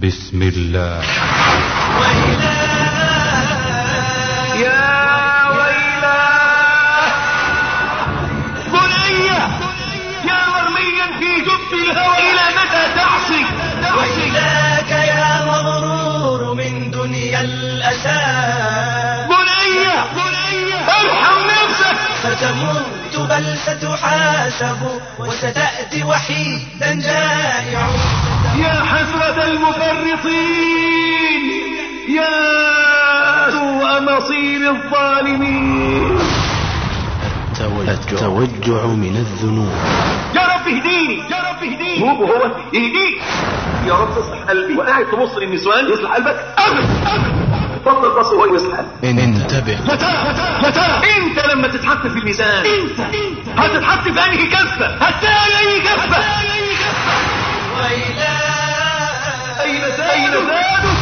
بسم الله يا ويلاه بني يا مرميا في جب الهوى إلى متى تعصي ويلاك يا مغرور من دنيا الأسى بني ارحم نفسك ستموت بل ستحاسب وستأتي وحيدا جائع يا حسرة المفرطين يا سوء مصير الظالمين التوجع من الذنوب يا رب اهديني يا رب اهديني هو هو يهديك يا رب اصلح قلبي وقاعد تبص للنسوان يصلح قلبك ابدا ابدا بطل بص وهو يصلح قلبك انتبه متى متى انت لما تتحط في الميزان انت هتتحط في انهي كفه هتلاقي اي كفه اين اين زادك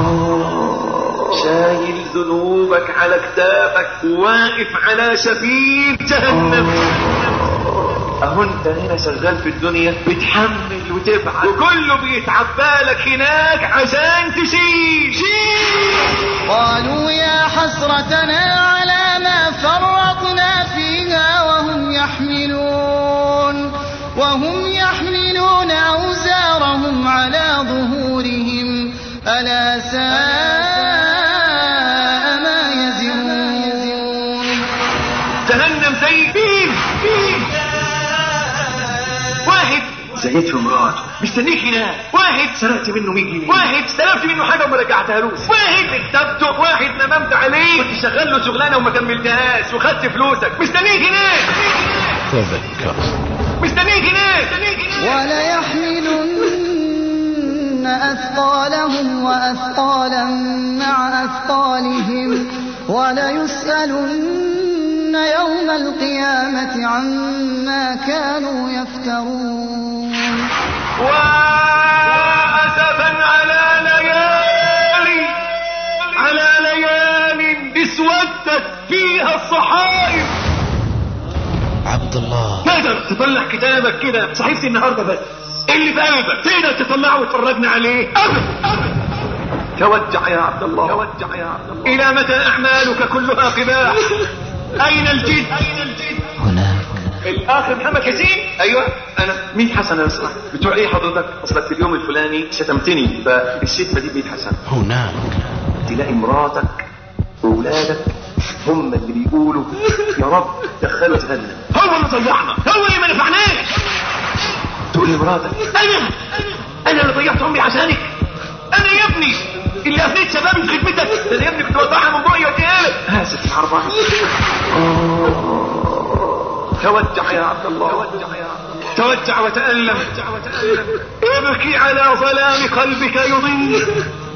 شايل ذنوبك على كتافك واقف على سفير جهنم اهو انت هنا شغال في الدنيا بتحمل وتفعل وكله بيتعبالك هناك عشان تشيل شيل قالوا يا حسرتنا على ما فرطنا فيها وهم يحملون وهم يحملون أوزارهم على ظهورهم ألا ساء ما يزرون جهنم زي مين مين واحد زيت في مراته مستنيك هناك واحد سرقت منه 100 جنيه واحد استلفت منه حاجه وما رجعتهالوش واحد اكتبته واحد نممت عليه كنت شغال له شغلانه وما كملتهاش وخدت فلوسك مستنيك هناك تذكر مستنيك هناك مستنيك هناك وليحملن أثقالهم وأثقالا مع أثقالهم وليسألن يوم القيامة عما كانوا يفترون وأسفا على ليالي على ليال اسودت فيها الصحائف عبد الله تقدر تطلع كتابك كده صحيفتي النهارده بس اللي في قلبك تقدر تطلعه وتفرجنا عليه ابدا ابدا توجع يا عبد الله توجع يا عبد الله الى متى اعمالك كلها قباح اين الجد اين الجد هناك الاخ محمد حسين ايوه انا 100 حسنه اسمع بتوع ايه حضرتك اصلك في اليوم الفلاني شتمتني فالشتمه دي 100 حسنه هناك تلاقي مراتك واولادك هم اللي بيقولوا يا رب دخلوا جهنم هو اللي ضيعنا هو اللي ما نفعناش تقول لمراتك انا انا اللي ضيعت امي عشانك انا يا ابني اللي افنيت شبابي في خدمتك ده أنا يا ابني كنت بطلعها من بقي واديها لك اسف يا عربان توجع يا عبد الله توجع يا عبد الله توجع وتألم ابكي على ظلام قلبك يضيء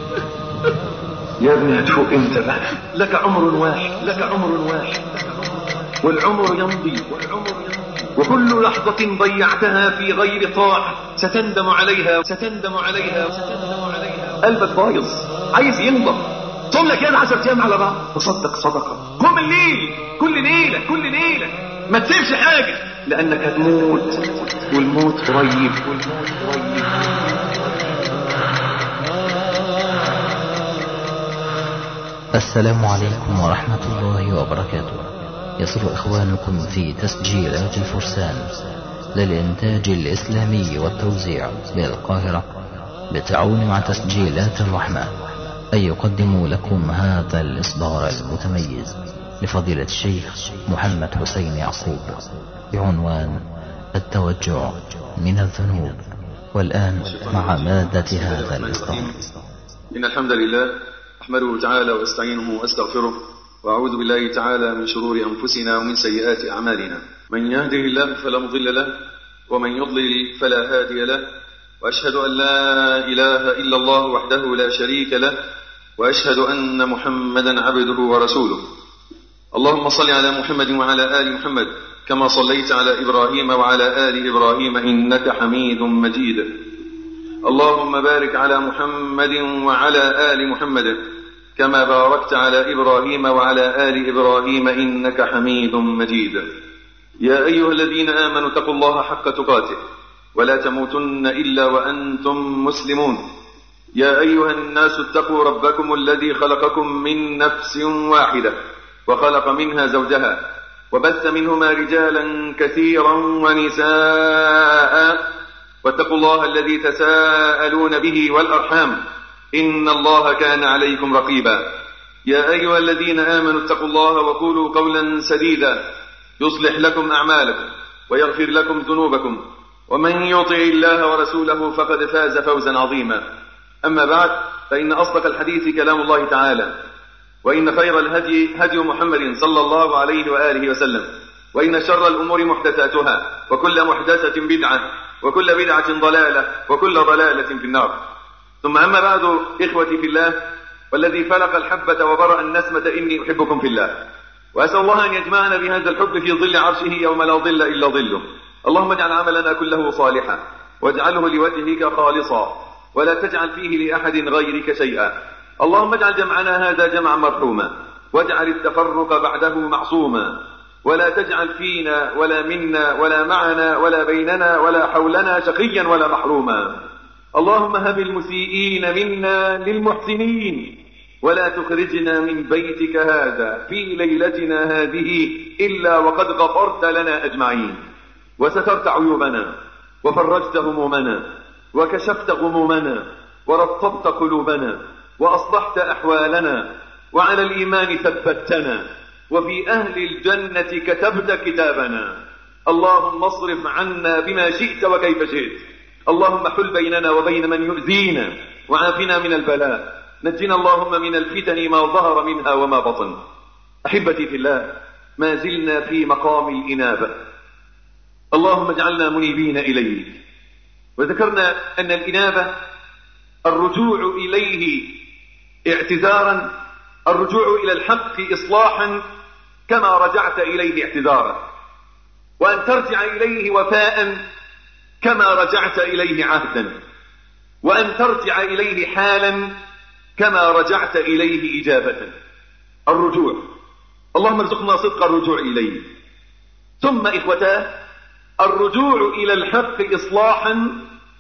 يا ابني تفوق انت بقى لك عمر واحد لك عمر واحد والعمر يمضي والعمر يمضي وكل لحظة ضيعتها في غير طاعة ستندم عليها ستندم عليها ستندم عليها قلبك بايظ عايز ينضم صوم لك يا 10 ايام على بعض تصدق صدقة قم الليل كل ليلة كل ليلة ما تسيبش حاجة لأنك هتموت والموت قريب والموت قريب السلام عليكم ورحمة الله وبركاته يسر إخوانكم في تسجيلات الفرسان للإنتاج الإسلامي والتوزيع بالقاهرة بالتعاون مع تسجيلات الرحمة أن يقدموا لكم هذا الإصدار المتميز لفضيلة الشيخ محمد حسين يعقوب بعنوان التوجع من الذنوب والآن مع مادة هذا الإصدار إن الحمد لله أحمده تعالى وأستعينه وأستغفره وأعوذ بالله تعالى من شرور أنفسنا ومن سيئات أعمالنا من يهده الله فلا مضل له ومن يضلل فلا هادي له وأشهد أن لا إله إلا الله وحده لا شريك له وأشهد أن محمدا عبده ورسوله اللهم صل على محمد وعلى آل محمد كما صليت على إبراهيم وعلى آل إبراهيم إنك حميد مجيد اللهم بارك على محمد وعلى آل محمد كما باركت على إبراهيم وعلى آل إبراهيم إنك حميد مجيد يا أيها الذين آمنوا اتقوا الله حق تقاته ولا تموتن إلا وأنتم مسلمون يا أيها الناس اتقوا ربكم الذي خلقكم من نفس واحدة وخلق منها زوجها وبث منهما رجالا كثيرا ونساء واتقوا الله الذي تساءلون به والأرحام إن الله كان عليكم رقيبا يا أيها الذين آمنوا اتقوا الله وقولوا قولا سديدا يصلح لكم أعمالكم ويغفر لكم ذنوبكم ومن يطع الله ورسوله فقد فاز فوزا عظيما أما بعد فإن أصدق الحديث كلام الله تعالى وإن خير الهدي هدي محمد صلى الله عليه وآله وسلم وإن شر الأمور محدثاتها وكل محدثة بدعة وكل بدعة ضلالة وكل ضلالة في النار ثم أما بعد إخوتي في الله والذي فلق الحبة وبرأ النسمة إني أحبكم في الله وأسأل الله أن يجمعنا بهذا الحب في ظل عرشه يوم لا ظل إلا ظله اللهم اجعل عملنا كله صالحا واجعله لوجهك خالصا ولا تجعل فيه لأحد غيرك شيئا اللهم اجعل جمعنا هذا جمعا مرحوما واجعل التفرق بعده معصوما ولا تجعل فينا ولا منا ولا معنا ولا بيننا ولا حولنا شقيا ولا محروما اللهم هب المسيئين منا للمحسنين ولا تخرجنا من بيتك هذا في ليلتنا هذه إلا وقد غفرت لنا أجمعين وسترت عيوبنا وفرجت همومنا وكشفت غمومنا ورطبت قلوبنا وأصلحت أحوالنا وعلى الإيمان ثبتنا وفي أهل الجنة كتبت كتابنا اللهم اصرف عنا بما شئت وكيف شئت اللهم حل بيننا وبين من يؤذينا وعافنا من البلاء نجنا اللهم من الفتن ما ظهر منها وما بطن أحبتي في الله ما زلنا في مقام الإنابة اللهم اجعلنا منيبين إليك وذكرنا أن الإنابة الرجوع إليه اعتذارا الرجوع إلى الحق إصلاحا كما رجعت إليه اعتذارا وأن ترجع إليه وفاء كما رجعت إليه عهدا وأن ترجع إليه حالا كما رجعت إليه إجابة الرجوع اللهم ارزقنا صدق الرجوع إليه ثم إخوتاه الرجوع إلى الحق إصلاحا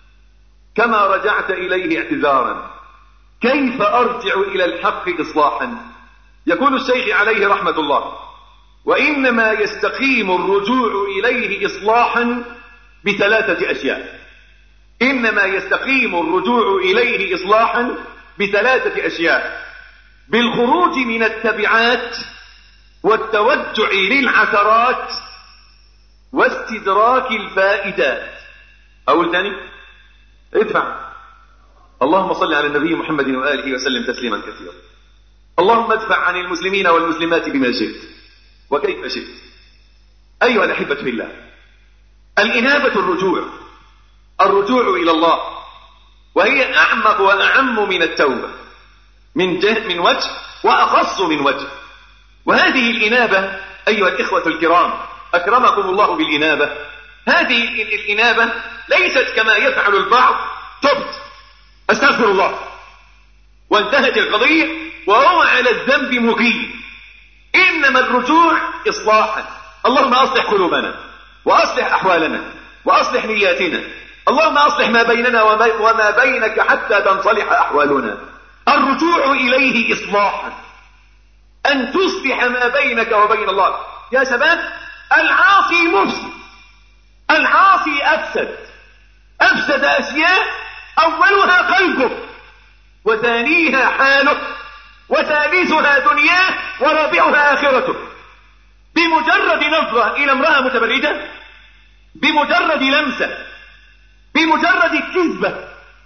كما رجعت إليه اعتذارا كيف أرجع إلى الحق إصلاحا يقول الشيخ عليه رحمة الله وإنما يستقيم الرجوع إليه إصلاحا بثلاثة أشياء إنما يستقيم الرجوع إليه إصلاحا بثلاثة أشياء بالخروج من التبعات والتوجع للعثرات واستدراك الفائدات أول ثاني ادفع اللهم صل على النبي محمد وآله وسلم تسليما كثيرا اللهم ادفع عن المسلمين والمسلمات بما شئت وكيف شئت أيها الأحبة في الله الإنابة الرجوع الرجوع إلى الله وهي أعمق وأعم من التوبة من جه من وجه وأخص من وجه وهذه الإنابة أيها الإخوة الكرام أكرمكم الله بالإنابة هذه الإنابة ليست كما يفعل البعض تبت أستغفر الله وانتهت القضية وهو على الذنب مقيم إنما الرجوع إصلاحا اللهم أصلح قلوبنا وأصلح أحوالنا وأصلح نياتنا اللهم أصلح ما بيننا وما بينك حتى تنصلح أحوالنا الرجوع إليه إصلاحا أن تصلح ما بينك وبين الله يا شباب العاصي مفسد العاصي أفسد أفسد أشياء أولها قلبه وثانيها حاله وثالثها دنياه ورابعها آخرته بمجرد نظرة إلى امرأة متبرجة بمجرد لمسة بمجرد كذبة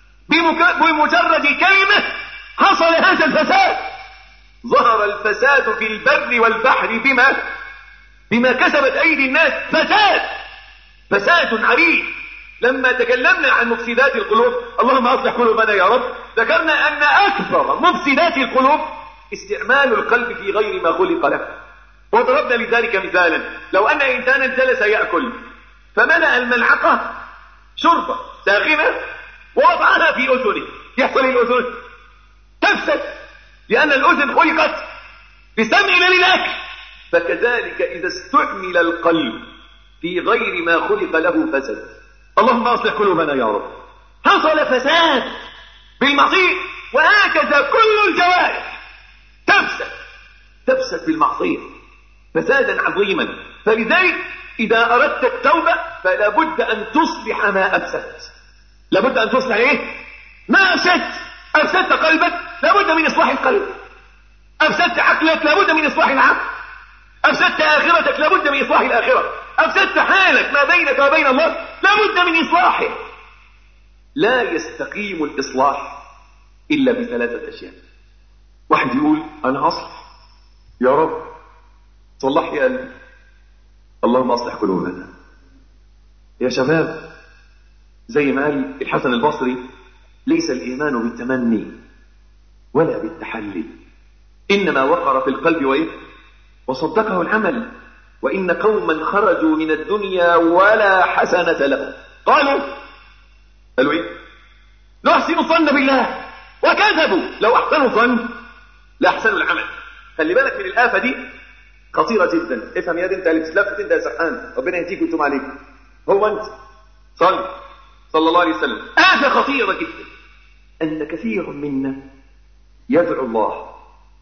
بمجرد كلمة حصل هذا الفساد ظهر الفساد في البر والبحر بما بما كسبت أيدي الناس فساد فساد عريض لما تكلمنا عن مفسدات القلوب اللهم أصلح قلوبنا يا رب ذكرنا أن أكثر مفسدات القلوب استعمال القلب في غير ما خلق له وضربنا لذلك مثالا لو أن إنسانا جلس يأكل فملأ الملعقة شربة ساخنة ووضعها في أذنه يحصل الأذن تفسد لأن الأذن خلقت بسمع للأكل فكذلك إذا استعمل القلب في غير ما خلق له فسد اللهم أصلح قلوبنا يا رب حصل فساد بالمعصية وهكذا كل الجوارح تفسد تفسد بالمعصية فسادا عظيما فلذلك إذا أردت التوبة فلا بد أن تصلح ما أفسدت لابد أن تصلح إيه؟ ما أفسدت أفسدت قلبك لابد من إصلاح القلب أفسدت عقلك لابد من إصلاح العقل أفسدت آخرتك لابد من إصلاح الآخرة أفسدت حالك ما بينك وبين الله لابد من إصلاحه لا يستقيم الإصلاح إلا بثلاثة أشياء واحد يقول أنا هصلح يا رب صلح لي قلبي اللهم أصلح قلوبنا يا شباب زي ما قال الحسن البصري ليس الإيمان بالتمني ولا بالتحلي إنما وقر في القلب وإيه وصدقه العمل وإن قوما خرجوا من الدنيا ولا حسنة لهم قالوا قالوا إيه نحسن الظن بالله وكذبوا لو أحسنوا الظن لأحسنوا العمل خلي بالك من الآفة دي خطيرة جدا افهم يا دي انت اللي بتسلفت انت يا سرحان ربنا يهديك ويتوب عليك هو انت صل صلى الله عليه وسلم آفة خطيرة جدا أن كثير منا يدعو الله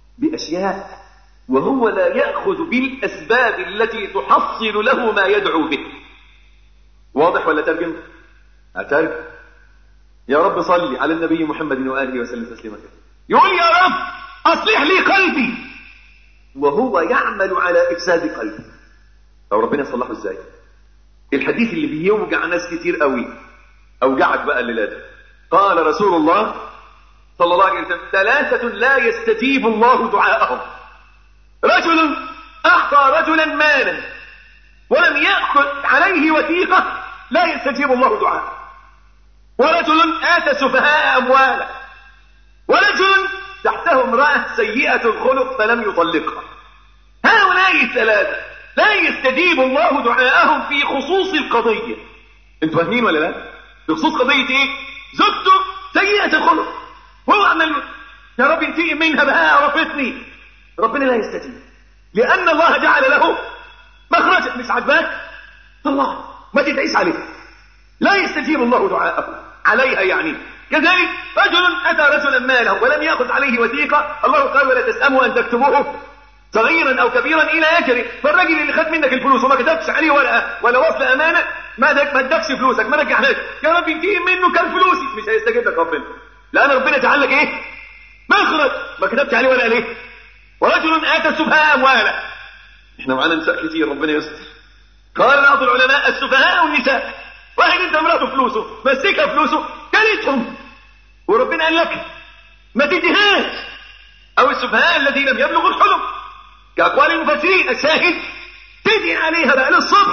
بأشياء وهو لا يأخذ بالأسباب التي تحصل له ما يدعو به واضح ولا ترجم أترجم يا رب صلي على النبي محمد وآله وسلم تسليما يقول يا رب أصلح لي قلبي وهو يعمل على إفساد قلبي أو ربنا يصلحه إزاي الحديث اللي بيوجع ناس كتير قوي أوجعك بقى الليلة قال رسول الله صلى الله عليه وسلم ثلاثة لا يستجيب الله دعاءهم رجل أعطى رجلا مالا ولم يأخذ عليه وثيقة لا يستجيب الله دعاءه ورجل آتى سفهاء أموالا ورجل تحته امرأة سيئة الخلق فلم يطلقها هؤلاء الثلاثة لا يستجيب الله دعاءهم في خصوص القضية انتوا فاهمين ولا لا؟ في خصوص قضية ايه؟ زوجته سيئة الخلق هو عمل يا رب انتقم منها بقى عرفتني ربنا لا يستجيب لأن الله جعل له مخرجا مش عجباك الله ما تدعيش عليه لا يستجيب الله دعاءه عليها يعني كذلك رجل أتى رجلا ماله ولم يأخذ عليه وثيقة الله قال ولا تسأموا أن تكتبوه صغيرا أو كبيرا إلى أجله فالراجل اللي خد منك الفلوس وما كتبتش عليه ورقة ولا وصل أمانة ما دك ما ادكش فلوسك ما رجعناش يا رب انتهي منه كان فلوسي مش هيستجيب لك ربنا لأن ربنا جعل لك إيه مخرج ما كتبتش عليه ورقة ليه ورجل آتى السفهاء أموالا احنا معانا نساء كتير ربنا يستر قال بعض العلماء السفهاء والنساء واحد انت امراته فلوسه مسكها فلوسه كلتهم وربنا قال لك ما تديهاش او السفهاء الذين لم يبلغوا الحلم كاقوال المفسرين الشاهد تدي عليها بقى للصبح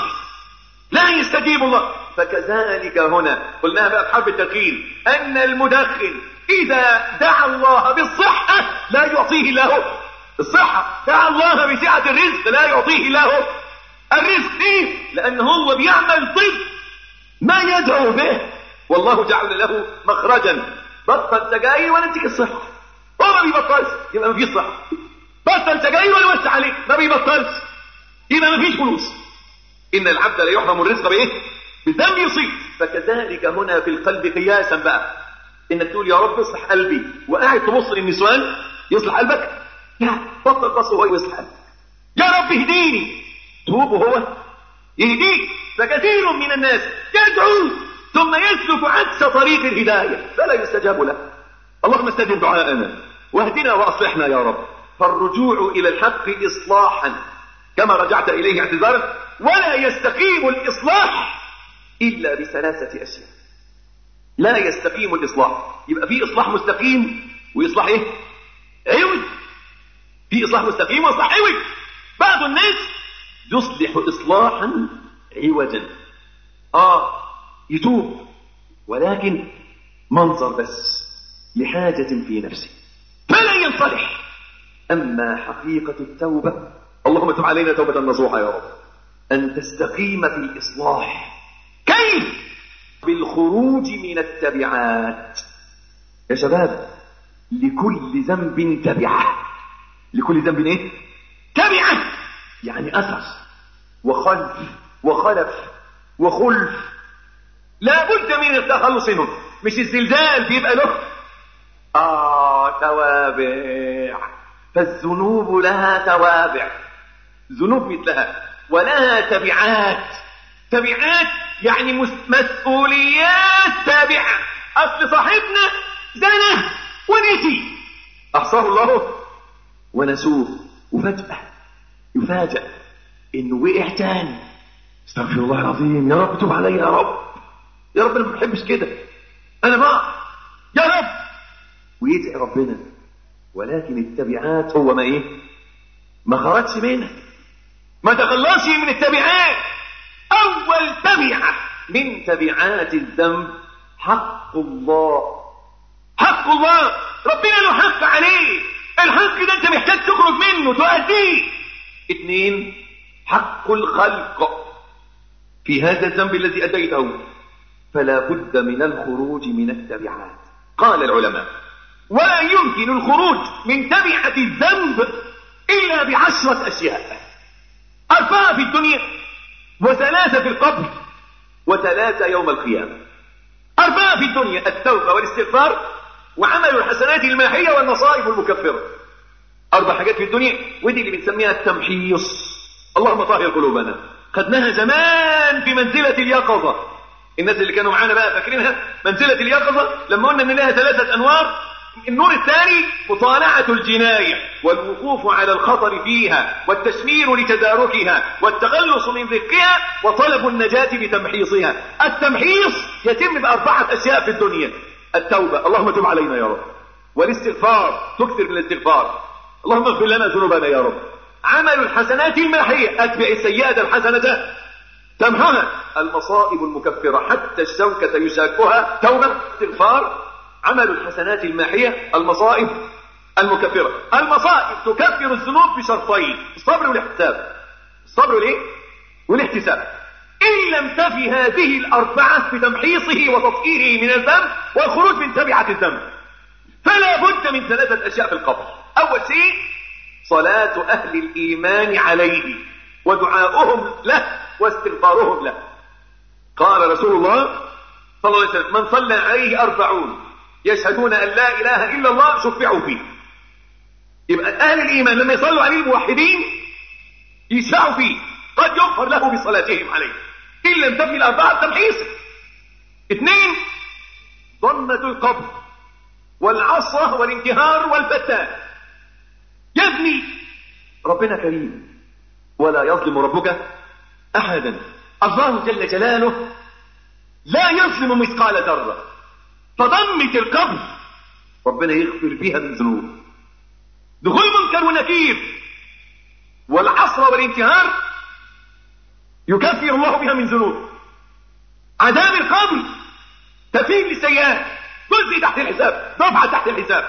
لا يستجيب الله فكذلك هنا قلناها بقى في حرب التقييم ان المدخن اذا دعا الله بالصحه لا يعطيه الله الصحه دعا الله بسعه الرزق لا يعطيه الله الرزق ليه لان هو بيعمل ضد ما يدعو به والله جعل له مخرجا بطل سجاير ولا يديك الصحة هو ما بيبطلش يبقى ما فيش صحة بطل سجاير ولا يوسع عليك ما بيبطلش يبقى ما فيش فلوس إن العبد لا يحرم الرزق بإيه؟ بالذنب يصيب فكذلك هنا في القلب قياسا بقى إنك تقول يا رب اصلح قلبي وقاعد تبص للنسوان يصلح قلبك لا بطل بص وهو يصلح قلبك يا رب اهديني توب وهو يهديك فكثير من الناس يدعو ثم يسلك عكس طريق الهداية فلا يستجاب له اللهم استجب دعاءنا واهدنا وأصلحنا يا رب فالرجوع إلى الحق إصلاحا كما رجعت إليه اعتذارا ولا يستقيم الإصلاح إلا بثلاثة أشياء لا يستقيم الإصلاح يبقى في إصلاح مستقيم وإصلاح إيه؟ عوج في إصلاح مستقيم وإصلاح عوج بعض الناس يصلح إصلاحا عوجا آه يتوب ولكن منظر بس لحاجة في نفسه فلا ينصلح أما حقيقة التوبة اللهم تب علينا توبة نصوحة يا رب أن تستقيم في الإصلاح كيف؟ بالخروج من التبعات يا شباب لكل ذنب تبعة لكل ذنب ايه؟ تبعة يعني أثر وخلف وخلف وخلف لا بد من التخلص منه مش الزلزال بيبقى له آه توابع فالذنوب لها توابع ذنوب مثلها ولها تبعات تبعات يعني مسؤوليات تابعة أصل صاحبنا زنى ونسي أحصاه الله ونسوه وفجأة يفاجأ إنه وقع تاني استغفر الله العظيم يا رب تب علي يا رب يا رب أنا ما بحبش كده أنا بقى يا رب ويدعي ربنا ولكن التبعات هو ما إيه ما خرجش منها ما تخلصش من التبعات أول تبعة من تبعات الذنب حق الله حق الله ربنا له حق عليه الحق ده انت محتاج تخرج منه تؤديه اثنين حق الخلق في هذا الذنب الذي أديته فلا بد من الخروج من التبعات قال العلماء ولا يمكن الخروج من تبعة الذنب إلا بعشرة أشياء أربعة في الدنيا وثلاثة في القبر وثلاثة يوم القيامة أربعة في الدنيا التوبة والاستغفار وعمل الحسنات الماحية والمصائب المكفرة أربع حاجات في الدنيا ودي اللي بنسميها التمحيص اللهم طهر قلوبنا خدناها زمان في منزلة اليقظة الناس اللي كانوا معانا بقى فاكرينها منزلة اليقظة لما قلنا ان لها ثلاثة انوار النور الثاني مطالعة الجناية والوقوف على الخطر فيها والتشمير لتداركها والتخلص من ذكها وطلب النجاة بتمحيصها التمحيص يتم بأربعة أشياء في الدنيا التوبة اللهم تب علينا يا رب والاستغفار تكثر من الاستغفار اللهم اغفر لنا ذنوبنا يا رب عمل الحسنات الماحية أتبع السيئة الحسنة تمحها المصائب المكفرة حتى الشوكة يشاكها توبة استغفار عمل الحسنات الماحية المصائب المكفرة المصائب تكفر الذنوب بشرطين الصبر والاحتساب الصبر والايه والاحتساب إن لم تفي هذه الأربعة بتمحيصه وتطهيره من الذنب والخروج من تبعة الذنب فلا بد من ثلاثة أشياء في القبر أول شيء صلاة أهل الإيمان عليه ودعاؤهم له واستغفارهم له قال رسول الله صلى الله عليه وسلم من صلى عليه أربعون يشهدون أن لا إله إلا الله شفعوا فيه يبقى أهل الإيمان لما يصلوا عليه الموحدين يشفعوا فيه قد يغفر له بصلاتهم عليه إن لم تفي الأربعة تمحيص اثنين ضمة القبر والعصرة والانتهار والفتان يبني ربنا كريم ولا يظلم ربك أحدا الله جل جلاله لا يظلم مثقال ذرة فضمة القبر ربنا يغفر فيها من ذنوب دخول منكر ونكير والعصر والانتهار يكفر الله بها من ذنوب عذاب القبر تفيد للسيئات جزء تحت الحساب دفعة تحت الحساب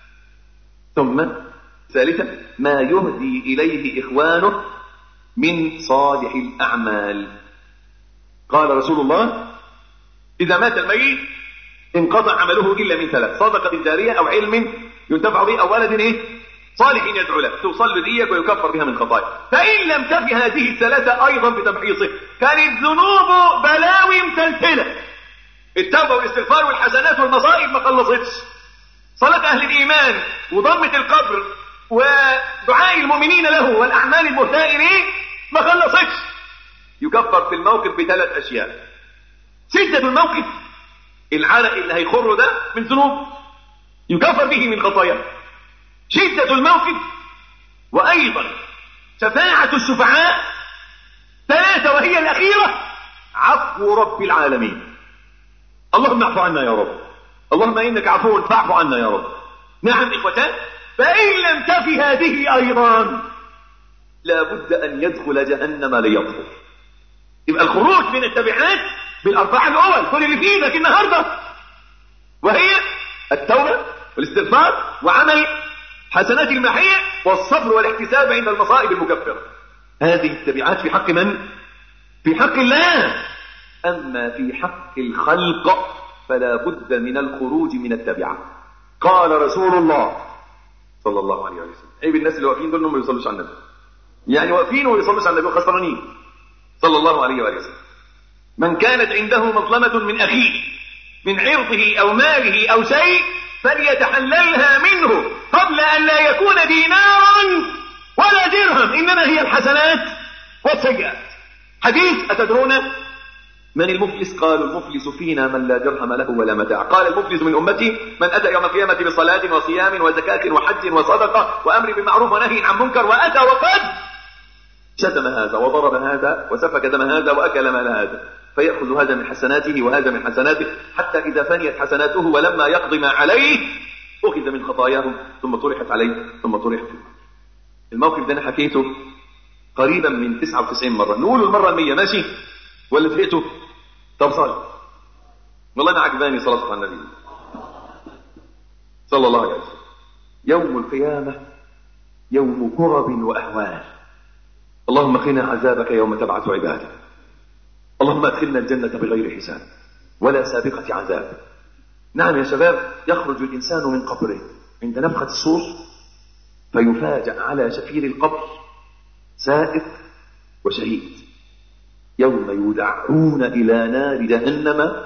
ثم ثالثا ما يهدي إليه إخوانه من صالح الأعمال قال رسول الله إذا مات الميت انقطع عمله إلا من ثلاث صدقة جارية أو علم ينتفع به أو ولد إيه صالح يدعو له توصل ديك ويكفر بها من خطايا فإن لم تفي هذه الثلاثة أيضا بتمحيصه كانت ذنوبه بلاوي متلتلة التوبة والاستغفار والحسنات والمصائب ما خلصتش صلاة أهل الإيمان وضمة القبر ودعاء المؤمنين له والأعمال المهتاء إليه ما خلصتش يكفر في الموقف بثلاث أشياء شدة الموقف العرق اللي هيخره ده من ذنوب يكفر به من خطاياه شدة الموقف وأيضا شفاعة الشفعاء ثلاثة وهي الأخيرة عفو رب العالمين اللهم اعفو عنا يا رب اللهم إنك عفو فاعف عنا يا رب نعم إخوتان فإن لم تفي هذه أيضا لا بد أن يدخل جهنم ليطهر يبقى الخروج من التبعات بالأربعة الأول كل اللي في إيدك النهاردة وهي التوبة والاستغفار وعمل حسنات المحية والصبر والاحتساب عند المصائب المكفرة هذه التبعات في حق من؟ في حق الله أما في حق الخلق فلا بد من الخروج من التبعة قال رسول الله صلى الله عليه وسلم عيب الناس اللي واقفين دول انهم ما يصلوش على النبي يعني واقفين وما يصلوش على النبي خسرانين صلى الله عليه وآله وسلم من كانت عنده مظلمة من أخيه من عرضه أو ماله أو شيء فليتحللها منه قبل أن لا يكون دينارا ولا درهم إنما هي الحسنات والسيئات حديث أتدرون من المفلس قالوا المفلس فينا من لا درهم له ولا متاع قال المفلس من أمتي من أتى يوم القيامة بصلاة وصيام وزكاة وحج وصدقة وأمر بالمعروف ونهي عن منكر وأتى وقد شتم هذا وضرب هذا وسفك دم هذا وأكل مال هذا فيأخذ هذا من حسناته وهذا من حسناته حتى إذا فنيت حسناته ولما يقضي ما عليه أخذ من خطاياه ثم طرحت عليه ثم طرحت فيه الموقف ده أنا حكيته قريبا من 99 مرة نقول المرة المية ماشي ولا زهقتوا طب صلي والله ما عجباني صلاة على النبي صلى الله عليه وسلم يوم القيامة يوم كرب وأهوال اللهم قنا عذابك يوم تبعث عبادك اللهم ادخلنا الجنة بغير حساب ولا سابقة عذاب نعم يا شباب يخرج الإنسان من قبره عند نفخة الصور فيفاجأ على شفير القبر سائق وشهيد يوم يدعون إلى نار جهنم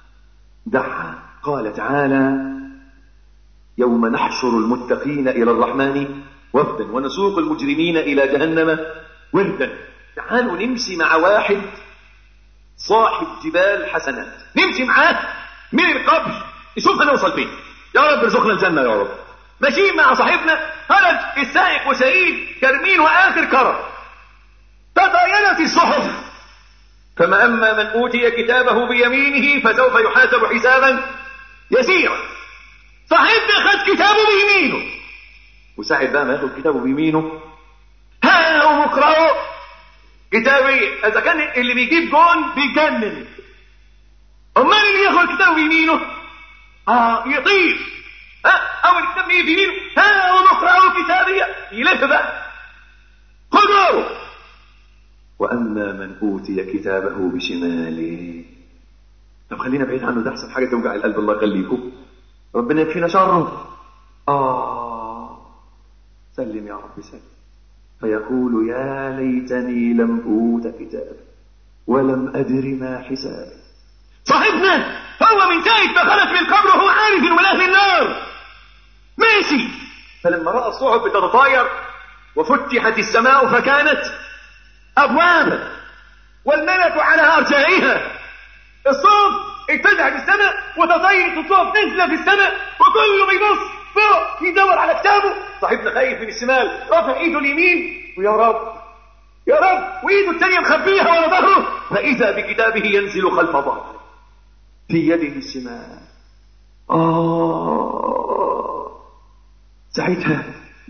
دعا قال تعالى يوم نحشر المتقين إلى الرحمن وفدا ونسوق المجرمين إلى جهنم وردا تعالوا نمشي مع واحد صاحب جبال حسنات نمشي معاه من القبر نشوف هنوصل فين يا رب ارزقنا الجنة يا رب ماشيين مع صاحبنا خرج السائق وشهيد كرمين واخر كرم تطاينت الصحف فما اما من اوتي كتابه بيمينه فسوف يحاسب حسابا يسيرا صاحبنا خد كتابه بيمينه وساعة بقى ما ياخد كتابه بيمينه ها هم اقرأوا كتابي اذا كان اللي بيجيب جون بيجنن امال اللي ياخد كتابه بيمينه اه يطير ها اول كتاب يجي بيمينه ها هم اقرأوا كتابي يلف بقى خذوا واما من اوتي كتابه بشماله طب خلينا بعيد عنه ده احسن حاجه توجع القلب الله يخليكم ربنا يكفينا شره اه سلم يا رب سلم فيقول يا ليتني لم اوت كتابي ولم ادر ما حسابي صاحبنا هو من ساعه ما خرج من القبر وهو عارف ان ولاه النار ماشي فلما راى الصحف بتتطاير وفتحت السماء فكانت ابوابا والملك على ارجائها الصوت اتجه في السماء وتطيرت الصوت نزل في السماء وكله بيبص فوق يدور على كتابه صاحبنا خايف من الشمال رافع ايده اليمين ويا رب يا رب وايده الثانيه مخبيها ورا ظهره فاذا بكتابه ينزل خلف ظهره في يده الشمال آه ساعتها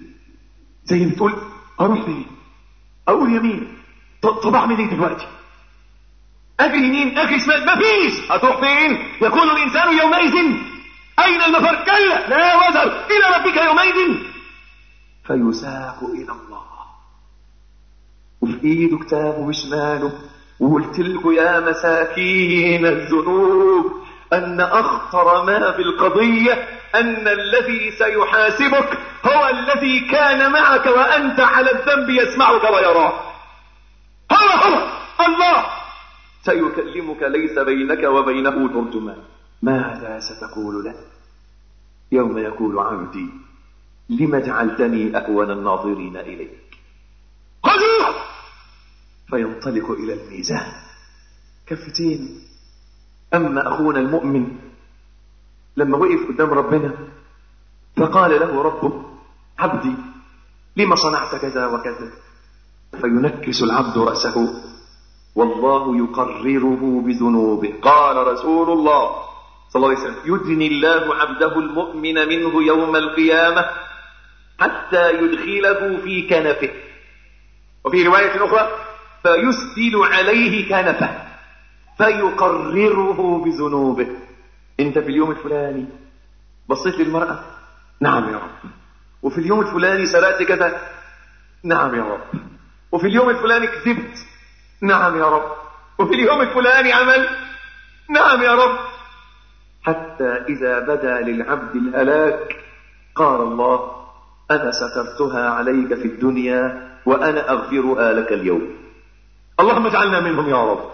زي ما تقول أروح فين؟ أقول يمين طب, طب أعمل إيه دلوقتي؟ أجري يمين أجري شمال مفيش هتروح فين؟ يقول الإنسان يومئذ أين المفر؟ كلا لا وزر إلى ربك يومئذ فيساق إلى الله وفي إيده كتابه وشماله وقلت لكم يا مساكين الذنوب أن أخطر ما في القضية أن الذي سيحاسبك هو الذي كان معك وأنت على الذنب يسمعك ويراك هو هو الله سيكلمك ليس بينك وبينه ترجمان ماذا ستقول له يوم يقول عبدي لم جعلتني أهون الناظرين إليك خذوه فينطلق إلى الميزان كفتين أما أخونا المؤمن لما وقف قدام ربنا فقال له ربه عبدي لما صنعت كذا وكذا فينكس العبد رأسه والله يقرره بذنوبه قال رسول الله صلى الله عليه وسلم يدني الله عبده المؤمن منه يوم القيامة حتى يدخله في كنفه وفي رواية أخرى فيسدل عليه كنفه فيقرره بذنوبه انت في اليوم الفلاني بصيت للمرأة نعم يا رب وفي اليوم الفلاني سرقت كذا نعم يا رب وفي اليوم الفلاني كذبت نعم يا رب وفي اليوم الفلاني عمل نعم يا رب حتى إذا بدا للعبد الهلاك قال الله أنا سترتها عليك في الدنيا وأنا أغفرها لك اليوم اللهم اجعلنا منهم يا رب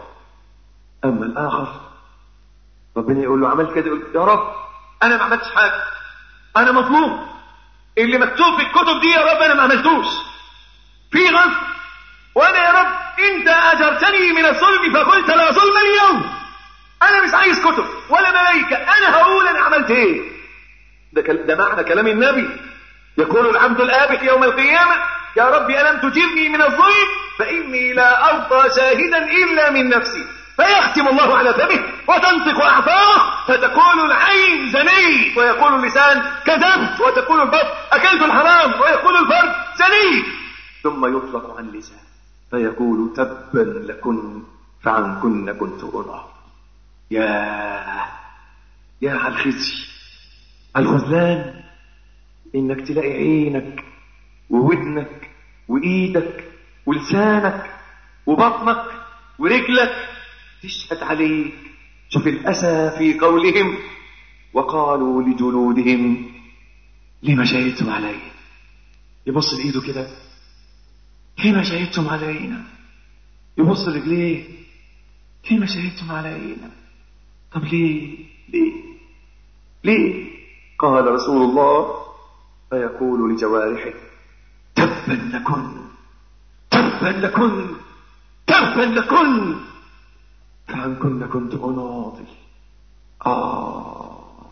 أما الآخر ربنا يقول له عملت كده يقول يا رب أنا ما عملتش حاجة انا مظلوم اللي مكتوب في الكتب دي يا رب انا ما عملتوش في غلط وانا يا رب انت اجرتني من الظلم فقلت لا ظلم اليوم انا مش عايز كتب ولا ملائكه انا هقول انا عملت ايه ده, كل... ده معنى كلام النبي يقول العبد الآبق يوم القيامة يا رب ألم تجرني من الظلم فإني لا أرضى شاهدا إلا من نفسي فيختم الله على فمه وتنطق أعضاءه فتقول العين زنيت ويقول اللسان كذبت وتقول البطن أكلت الحرام ويقول الفرد زنيت ثم يطلق عن لسان فيقول تبا لكن فعنكن كنت أرى يا يا على الخزي على الخذلان انك تلاقي عينك وودنك وايدك ولسانك وبطنك ورجلك تشهد عليك شوف الاسى في قولهم وقالوا لجلودهم لما شهدتم علينا يبص لايده كده لما شهدتم علينا يبص لرجليه لما شهدتم علينا طب ليه ليه ليه قال رسول الله فيقول لجوارحه تبا لكن تبا لكن تبا لكن فعنكن كنت أناضل آه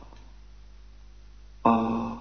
آه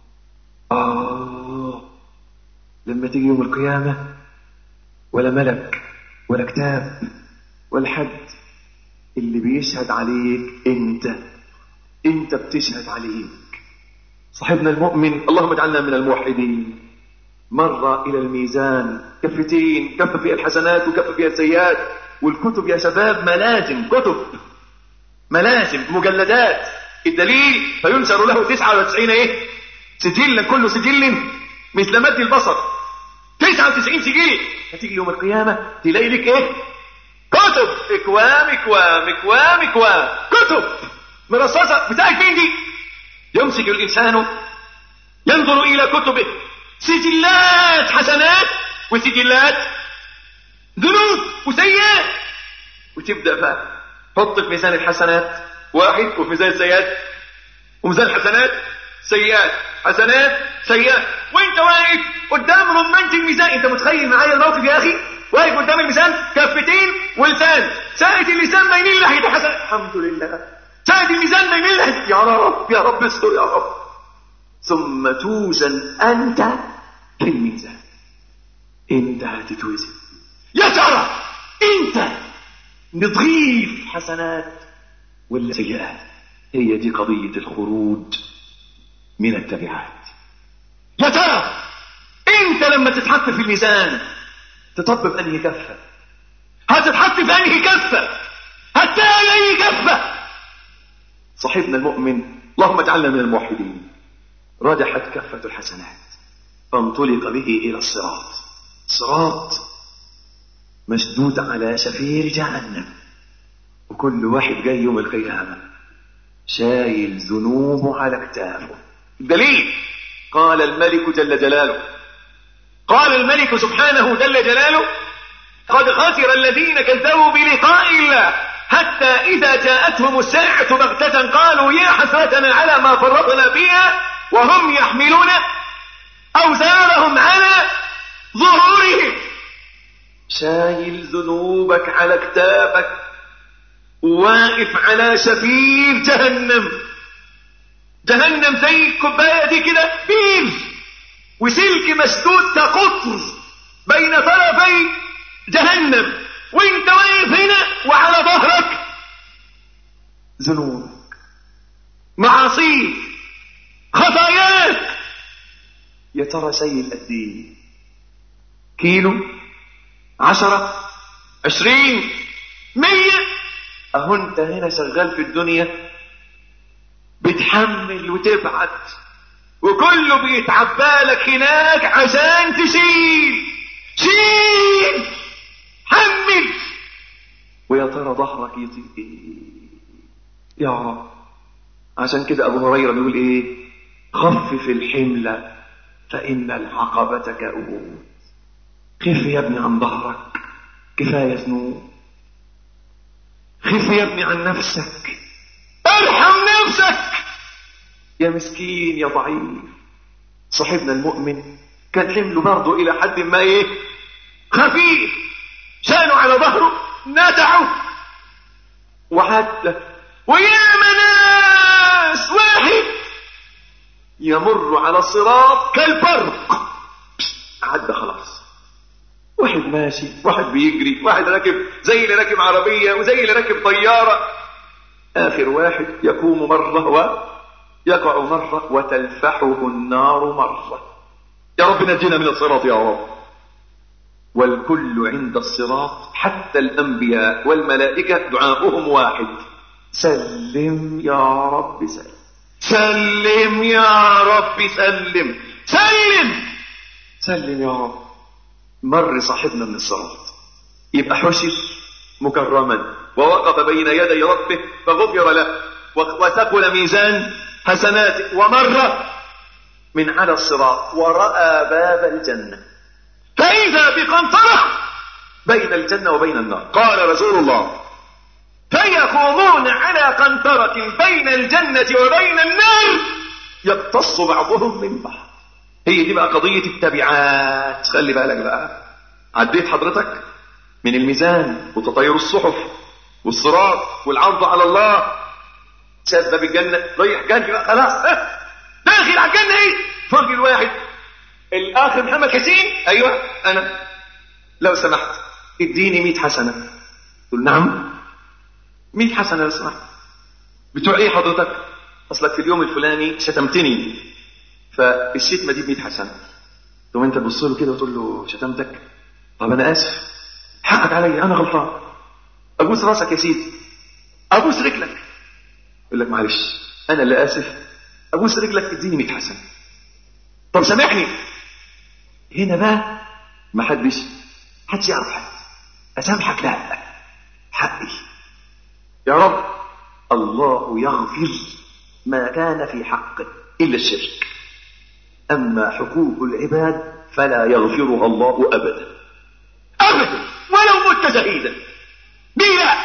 آه لما تيجي يوم القيامة ولا ملك ولا كتاب ولا حد اللي بيشهد عليك انت انت بتشهد عليك صاحبنا المؤمن اللهم اجعلنا من الموحدين مر الى الميزان كفتين كف فيها الحسنات وكف فيها السيئات والكتب يا شباب ملازم كتب ملازم مجلدات الدليل فينشر له 99 ايه سجلا كل سجل مثل مد البصر 99 سجل هتيجي يوم القيامه تلاقي لك ايه كتب اكوام اكوام اكوام اكوام كتب مرصصه بتاعت مين دي يمسك الانسان ينظر الى كتبه سجلات حسنات وسجلات ذنوب وسيئات وتبدا بقى حط في ميزان الحسنات واحد وفي ميزان السيئات وميزان الحسنات سيئات حسنات سيئات وانت واقف قدام رمانة الميزان انت متخيل معايا الموقف يا اخي واقف قدام الميزان كفتين ولسان ساعة اللسان ما يميل ناحية الحسنات الحمد لله ساعة الميزان ما يميل ناحية يا رب يا رب استر يا رب ثم توزن انت في الميزان انت هتتوزن يا ترى انت نضغيف حسنات ولا سيئات هي دي قضية الخروج من التبعات يا ترى انت لما تتحط في الميزان تطبب انهي كفة هتتحط في انهي كفة هتلاقي اي كفة صاحبنا المؤمن اللهم اجعلنا من الموحدين رجحت كفة الحسنات فانطلق به الى الصراط صراط مشدود على شفير جهنم وكل واحد جاي يوم القيامة شايل ذنوبه على كتافه دليل قال الملك جل جلاله قال الملك سبحانه جل جلاله قد خسر الذين كذبوا بلقاء الله حتى إذا جاءتهم الساعة بغتة قالوا يا حسرتنا على ما فرطنا فيها وهم يحملون أوزارهم على ظهورهم شايل ذنوبك على كتافك واقف على شفير جهنم جهنم زي الكوبايه دي كده بير وسلك مسدود كقطر بين طرفي جهنم وانت واقف هنا وعلى ظهرك ذنوبك معاصيك خطاياك يا ترى شايل قد ايه كيلو عشرة عشرين مية اهو انت هنا شغال في الدنيا بتحمل وتبعت وكله بيتعبالك هناك عشان تشيل شيل حمل ويا ترى ظهرك يطيق ايه يا رب عشان كده ابو هريره بيقول ايه خفف الحمل فان العقبه كؤود خف يا ابني عن ظهرك كفايه ذنوب خف يا ابني عن نفسك ارحم نفسك يا مسكين يا ضعيف صاحبنا المؤمن كان حمله برضه الى حد ما ايه خفيف شانوا على ظهره ندعوا وعد ويا ناس واحد يمر على الصراط كالبرق عدى خلاص واحد ماشي واحد بيجري واحد راكب زي اللي راكب عربية وزي اللي راكب طيارة آخر واحد يقوم مرة ويقع مرة وتلفحه النار مرة يا رب نجينا من الصراط يا رب والكل عند الصراط حتى الأنبياء والملائكة دعاؤهم واحد سلم يا رب سلم سلم يا رب سلم سلم سلم يا رب مر صاحبنا من الصراط يبقى حشر مكرما ووقف بين يدي ربه فغفر له وثقل ميزان حسناته ومر من على الصراط ورأى باب الجنة فإذا بقنطرة بين الجنة وبين النار قال رسول الله فيقومون على قنطرة بين الجنة وبين النار يقتص بعضهم من بعض هي دي بقى قضية التبعات خلي بالك بقى عديت حضرتك من الميزان وتطير الصحف والصراط والعرض على الله شاب بالجنة رايح جنة خلاص داخل على الجنة ايه فرج الواحد الاخر محمد حسين ايوه انا لو سمحت اديني 100 حسنة تقول نعم 100 حسنة لو سمحت بتوع ايه حضرتك اصلك في اليوم الفلاني شتمتني فالشتمه دي ب 100 حسنه ثم انت تبص له كده وتقول له شتمتك طب انا اسف حقك عليا انا غلطان ابوس راسك يا سيدي ابوس رجلك يقول لك معلش انا اللي اسف ابوس رجلك اديني 100 حسنه طب سامحني هنا بقى ما حدش حدش يعرف حد اسامحك لا حقي يا رب الله يغفر ما كان في حقه الا الشرك أما حقوق العباد فلا يغفرها الله أبدا أبدا ولو مت شهيدا لا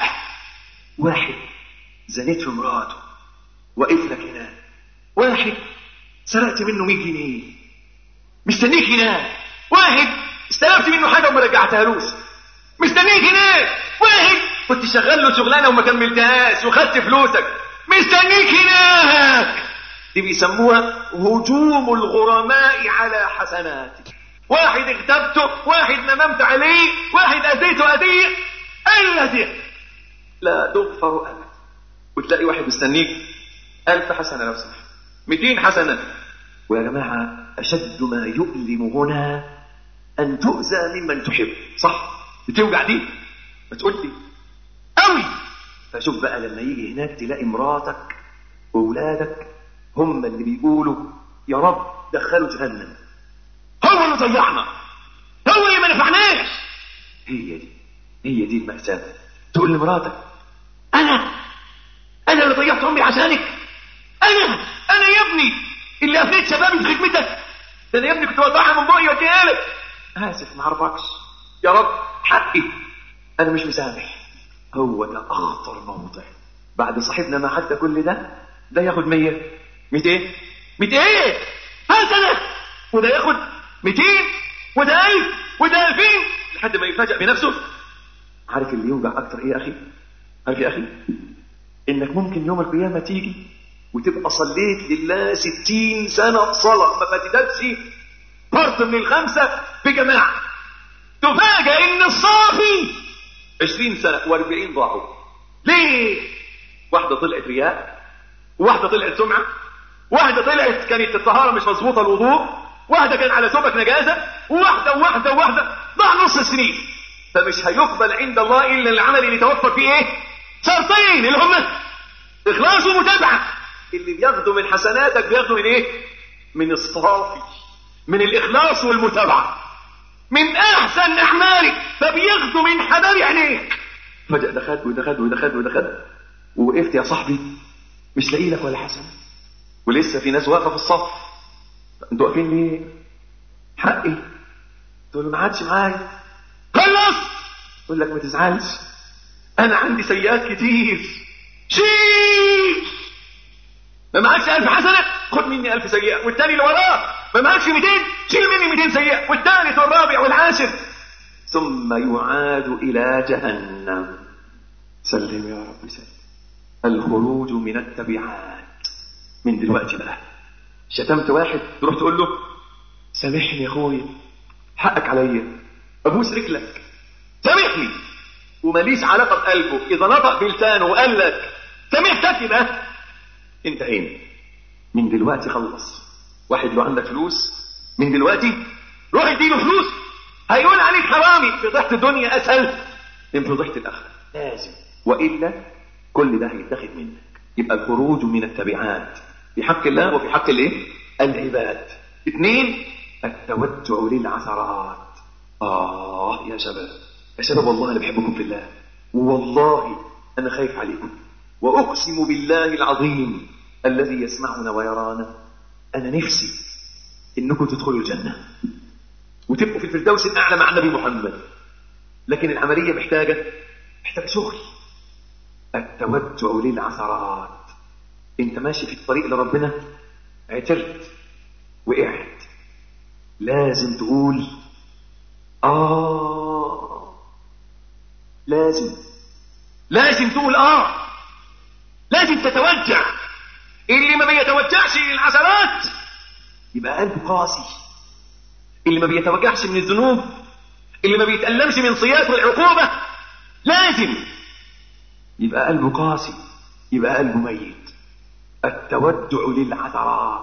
واحد زنيت في مراته وقف لك هناك واحد سرقت منه 100 جنيه مستنيك هناك واحد استلفت منه حاجه وما رجعتهالوش مستنيك هناك واحد كنت شغال له شغلانه وما كملتهاش وخدت فلوسك مستنيك هناك دي بيسموها هجوم الغرماء على حسناتك واحد اغتبته واحد نممت عليه واحد اذيته اذيه اي اذيه لا تغفر ابدا وتلاقي واحد مستنيك ألف حسنة لو سمحت 200 حسنة ويا جماعة أشد ما يؤلم هنا أن تؤذى ممن تحب صح بتوجع دي ما تقول لي قوي فشوف بقى لما يجي هناك تلاقي مراتك وأولادك هم اللي بيقولوا يا رب دخلوا جهنم هو اللي ضيعنا هو اللي ما نفعناش هي دي هي دي المأساة تقول لمراتك أنا أنا اللي ضيعت عمري عشانك أنا أنا يا ابني اللي أفنيت شبابي في خدمتك ده أنا يا ابني كنت وضعها من بقي واديها لك آسف ما أعرفكش يا رب حقي أنا مش مسامح هو ده أخطر موضع بعد صاحبنا ما عدى كل ده ده ياخد 100 200 200 حسنة وده ياخد 200 وده 1000 وده 2000 لحد ما يفاجئ بنفسه عارف اللي يوجع اكتر ايه يا اخي عارف يا اخي انك ممكن يوم القيامة تيجي وتبقى صليت لله ستين سنة صلاة ما فاتتكش فرد من الخمسة بجماعة تفاجأ ان الصافي عشرين سنة واربعين ضاعوا ليه واحدة طلعت رياء واحدة طلعت سمعة واحدة طلعت كانت الطهارة مش مظبوطة الوضوء واحدة كان على ثوبك نجاسة وواحدة وواحدة وواحدة ضاع نص السنين فمش هيقبل عند الله إلا العمل اللي توفر فيه إيه؟ شرطين اللي هم إخلاص ومتابعة اللي بياخدوا من حسناتك بياخدوا من إيه؟ من الصافي من الإخلاص والمتابعة من أحسن أعمالك فبياخدوا من حباب عينيك فجأة دخلت ودخلت ودخلت ودخلت ووقفت يا صاحبي مش لاقي لك ولا حسنة ولسه في ناس واقفة في الصف انتوا واقفين ليه؟ حقي تقول له ما عادش معايا خلص يقول لك ما تزعلش انا عندي سيئات كتير شيل ما معكش ألف حسنة خد مني ألف سيئة والتاني اللي وراه ما معكش 200 شيل مني 200 سيئة والثالث والرابع والعاشر ثم يعاد إلى جهنم سلم يا رب سلم الخروج من التبعات من دلوقتي بقى شتمت واحد تروح تقول له سامحني يا اخويا حقك عليا ابوس رجلك سامحني وماليش علاقه بقلبه اذا نطق بلسانه وقال لك سامحتك يبقى انت اين من دلوقتي خلص واحد لو عندك فلوس من دلوقتي روح اديله فلوس هيقول عليك حرامي فضحت الدنيا اسهل من فضحت الاخره لازم والا كل ده هيتاخد منك يبقى الخروج من التبعات في حق الله وفي حق الايه العباد اثنين التوجع للعثرات اه يا شباب يا شباب والله انا بحبكم في الله والله انا خايف عليكم واقسم بالله العظيم الذي يسمعنا ويرانا انا نفسي انكم تدخلوا الجنه وتبقوا في الفردوس الاعلى مع النبي محمد لكن العمليه محتاجه محتاجه شغل التوجع للعثرات انت ماشي في الطريق لربنا عترت وقعت لازم تقول آه لازم لازم تقول آه لازم تتوجع اللي ما بيتوجعش للعثرات يبقى قلبه قاسي اللي ما بيتوجعش من الذنوب اللي ما بيتألمش من صياط العقوبة لازم يبقى قلبه قاسي يبقى قلبه ميت التوجع للعثرات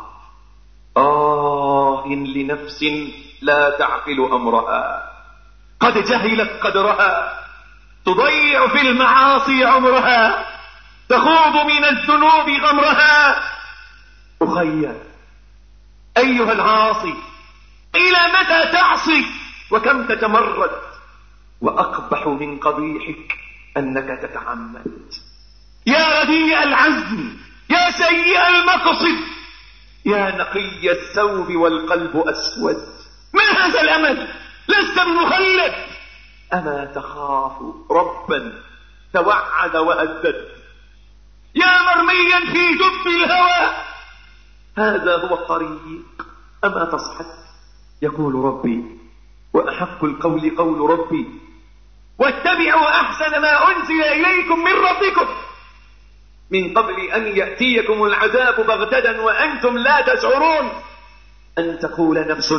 آه لنفس لا تعقل أمرها قد جهلت قدرها تضيع في المعاصي عمرها تخوض من الذنوب غمرها أخي أيها العاصي إلى متى تعصي وكم تتمرد وأقبح من قبيحك أنك تتعمد يا رديء العزم يا سيء المقصد يا نقي الثوب والقلب أسود ما هذا الأمل لست بمخلد أما تخاف ربا توعد وهدد يا مرميا في جب الهوى هذا هو الطريق أما تصحت يقول ربي وأحق القول قول ربي واتبعوا أحسن ما أنزل إليكم من ربكم من قبل أن يأتيكم العذاب بغتدا وأنتم لا تشعرون أن تقول نفس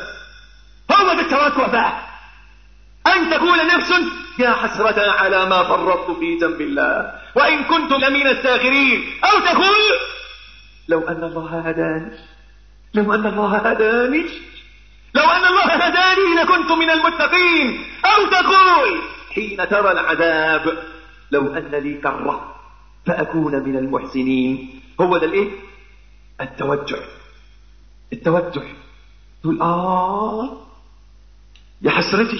هو ده التوكل بقى أن تقول نفس يا حسرة على ما فرطت في ذنب الله وإن كنت لمن الساخرين أو تقول لو أن الله هداني لو أن الله هداني لو أن الله هداني لكنت من المتقين أو تقول حين ترى العذاب لو أن لي كرة فأكون من المحسنين هو ده الإيه؟ التوجع التوجع تقول آه يا حسرتي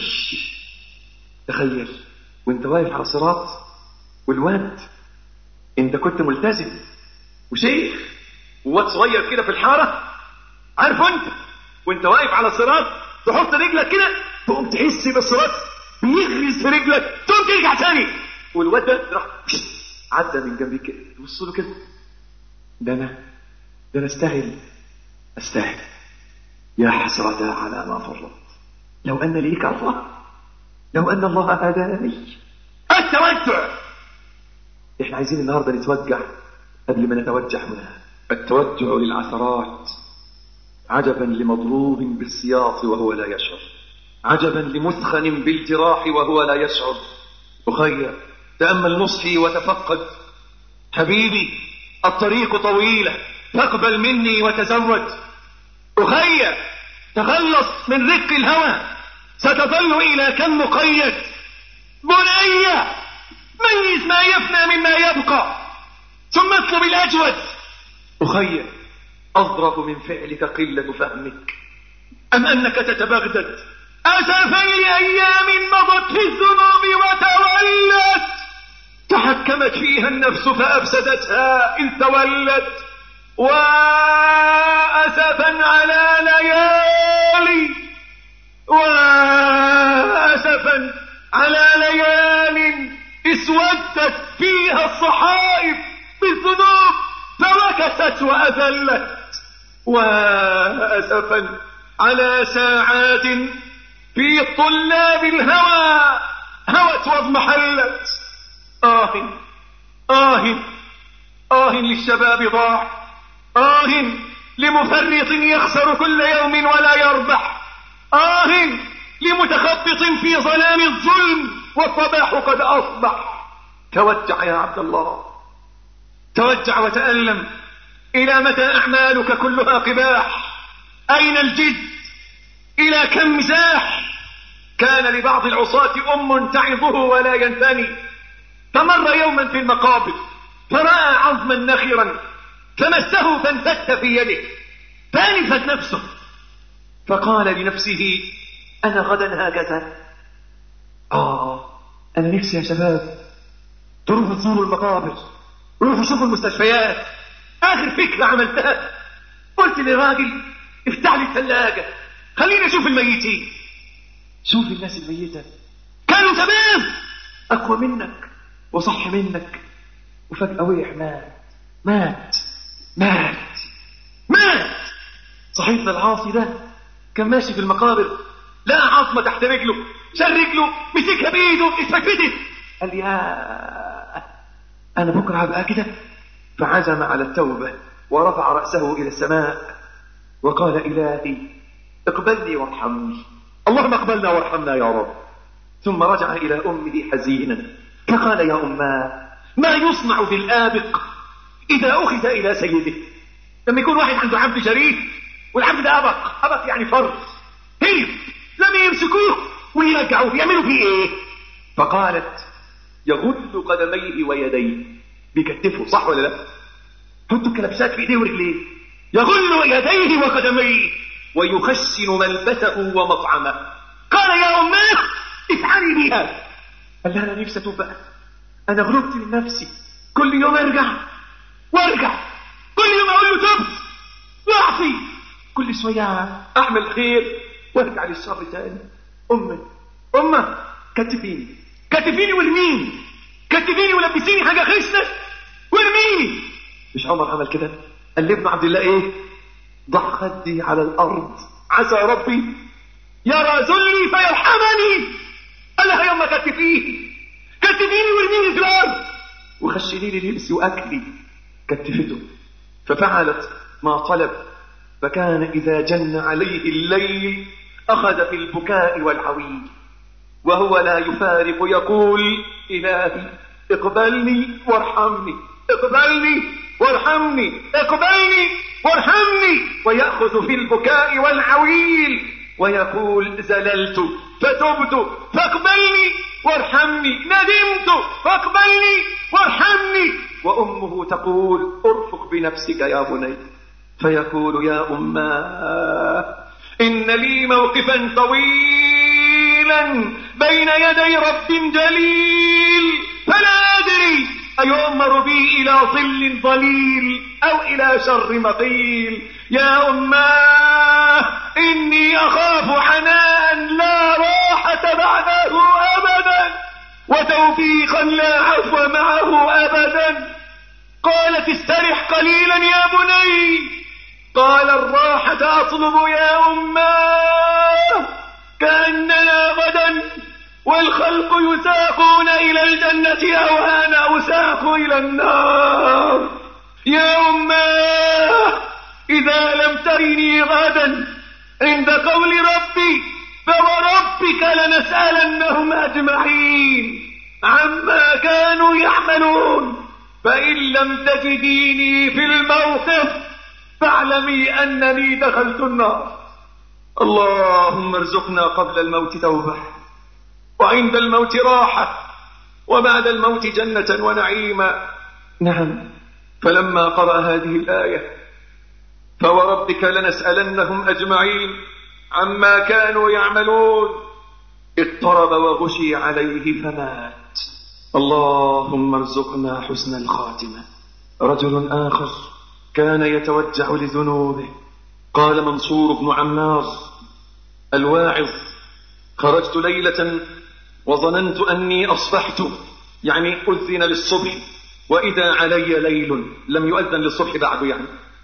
تخيل وانت واقف على الصراط والواد انت كنت ملتزم وشيخ وواد صغير كده في الحارة عارف انت وانت واقف على الصراط تحط رجلك كده تقوم تحس بالصراط بيغرز في رجلك تقوم ترجع تاني والواد ده راح عدى من جنبي كده تبص له كده ده انا ده انا استاهل استاهل يا حسرة على ما فرط لو ان لي كرة لو ان الله هداني التوجع احنا عايزين النهارده نتوجع قبل ما نتوجع هنا التوجع للعثرات عجبا لمضروب بالسياط وهو لا يشعر عجبا لمثخن بالجراح وهو لا يشعر أخي تأمل نصحي وتفقد حبيبي الطريق طويلة فاقبل مني وتزود أخي تخلص من رق الهوى ستظل إلى كم مقيد بني ميز ما يفنى مما يبقى ثم اطلب الأجود أخي أضرب من فعلك قلة فهمك أم أنك تتبغدد أسفا لأيام مضت في الذنوب وتولت تحكمت فيها النفس فأفسدتها إذ تولت وأسفا على ليالي وأسفا على ليال اسودت فيها الصحائف بالذنوب فوكست وأذلت وأسفا على ساعات في طلاب الهوى هوت واضمحلت آه آه آه للشباب ضاع آه لمفرط يخسر كل يوم ولا يربح آه لمتخبط في ظلام الظلم والصباح قد أصبح توجع يا عبد الله توجع وتألم إلى متى أعمالك كلها قباح أين الجد إلى كم مزاح كان لبعض العصاة أم تعظه ولا ينثني فمر يوما في المقابر فرأى عظما نخرا فمسه فانفت في يده فانفت نفسه فقال لنفسه أنا غدا هكذا آه أنا نفسي يا شباب تروحوا تزوروا المقابر روحوا شوفوا المستشفيات آخر فكرة عملتها قلت لراجل افتح لي الثلاجة خليني أشوف الميتين شوف الناس الميتة كانوا تمام أقوى منك وصح منك وفجأة وقع مات مات مات مات صحيفنا العاصي ده كان ماشي في المقابر لقى عظمة تحت رجله شال رجله مسكها بإيده اتفتفتت قال لي يا أنا بكرة هبقى كده فعزم على التوبة ورفع رأسه إلى السماء وقال إلهي اقبلني وارحمني اللهم اقبلنا وارحمنا يا رب ثم رجع إلى أمه حزينا فقال يا أماه ما يصنع في الآبق إذا أخذ إلى سيده لما يكون واحد عنده عبد شريف والعبد ده أبق أبق يعني فرد هرب لما يمسكوه ويرجعوه يعملوا فيه إيه فقالت يغل قدميه ويديه بيكتفه صح ولا لا حطوا الكلبسات في ايديه ورجليه يغل يديه وقدميه ويخشن ملبسه ومطعمه قال يا اماه افعلي بها قال لها انا نفسي اتوب بقى انا غلبت من نفسي كل يوم ارجع وارجع كل يوم اقول له تبت واعصي كل شويه اعمل خير وارجع للشر تاني امي امه كتفيني كتفيني وارميني كتفيني ولبسيني حاجه خشنه وارميني مش عمر عمل كده قال لابن عبد الله ايه ضع خدي على الارض عسى ربي يرى ذلي فيرحمني قال لها يوم كتفيه كتفيني وارميني في الارض وخشني لي لبسي واكلي كتفته ففعلت ما طلب فكان اذا جن عليه الليل اخذ في البكاء والعويل وهو لا يفارق يقول إلهي اقبلني وارحمني اقبلني وارحمني اقبلني وارحمني ويأخذ في البكاء والعويل ويقول زللت فتبت فاقبلني وارحمني ندمت فاقبلني وارحمني وأمه تقول ارفق بنفسك يا بني فيقول يا أماه إن لي موقفا طويلا بين يدي رب جليل فلا أدري أيؤمر بي إلى ظل ظليل أو إلى شر مقيل يا أماه إني أخاف عناء لا راحة بعده أبدا وتوفيقا لا عفو معه أبدا قالت استرح قليلا يا بني قال الراحة أطلب يا أماه كأننا غدا والخلق يساقون إلى الجنة أو أنا أساق إلى النار يا أماه إذا لم ترني غدا عند قول ربي فوربك لنسألنهم أجمعين عما كانوا يعملون فإن لم تجديني في الموقف فاعلمي أنني دخلت النار اللهم ارزقنا قبل الموت توبة وعند الموت راحة وبعد الموت جنة ونعيما نعم فلما قرأ هذه الآية فوربك لنسألنهم أجمعين عما كانوا يعملون اضطرب وغشي عليه فمات اللهم ارزقنا حسن الخاتمة رجل آخر كان يتوجع لذنوبه قال منصور بن عمار الواعظ خرجت ليلة وظننت أني أصبحت يعني أذن للصبح وإذا علي ليل لم يؤذن للصبح بعد يعني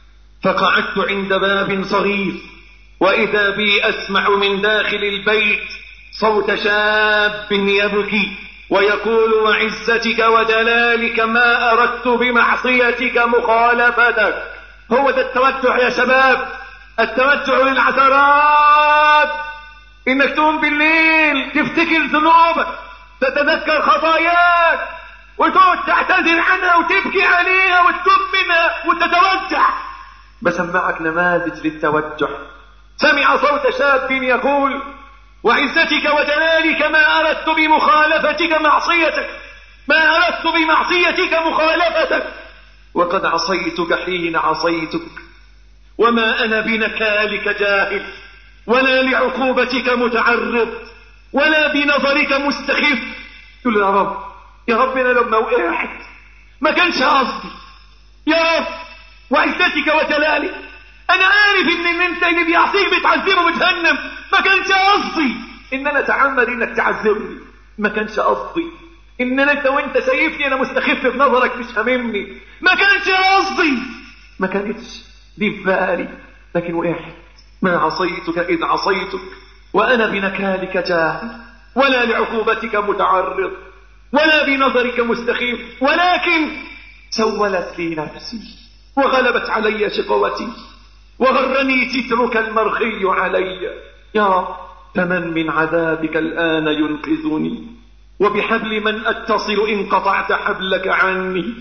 فقعدت عند باب صغير وإذا بي أسمع من داخل البيت صوت شاب يبكي ويقول وعزتك ودلالك ما أردت بمعصيتك مخالفتك هو ده التوجع يا شباب التوجع للعثرات انك تقوم بالليل تفتكر ذنوبك تتذكر خطاياك وتقعد تعتذر عنها وتبكي عليها وتتوب منها وتتوجع بسمعك نماذج للتوجع سمع صوت شاب يقول وعزتك وجلالك ما أردت بمخالفتك معصيتك ما أردت بمعصيتك مخالفتك وقد عصيتك حين عصيتك وما أنا بنكالك جاهل ولا لعقوبتك متعرض ولا بنظرك مستخف يقول يا رب يا رب انا لما وقعت ما كانش قصدي يا رب وعزتك وجلالك انا عارف ان, إن انت اللي بيعصيك بتعذبه بجهنم ما كانش قصدي ان انا اتعمد انك تعذبني ما كانش قصدي ان انا انت وانت شايفني انا مستخف في نظرك مش هاممني ما كانش قصدي ما كانتش دي في بالي لكن وقعت ما عصيتك اذ عصيتك وانا بنكالك جاهل ولا لعقوبتك متعرض ولا بنظرك مستخيف ولكن سولت لي نفسي وغلبت علي شقوتي وغرني سترك المرخي علي يا رب فمن من عذابك الآن ينقذني وبحبل من أتصل إن قطعت حبلك عني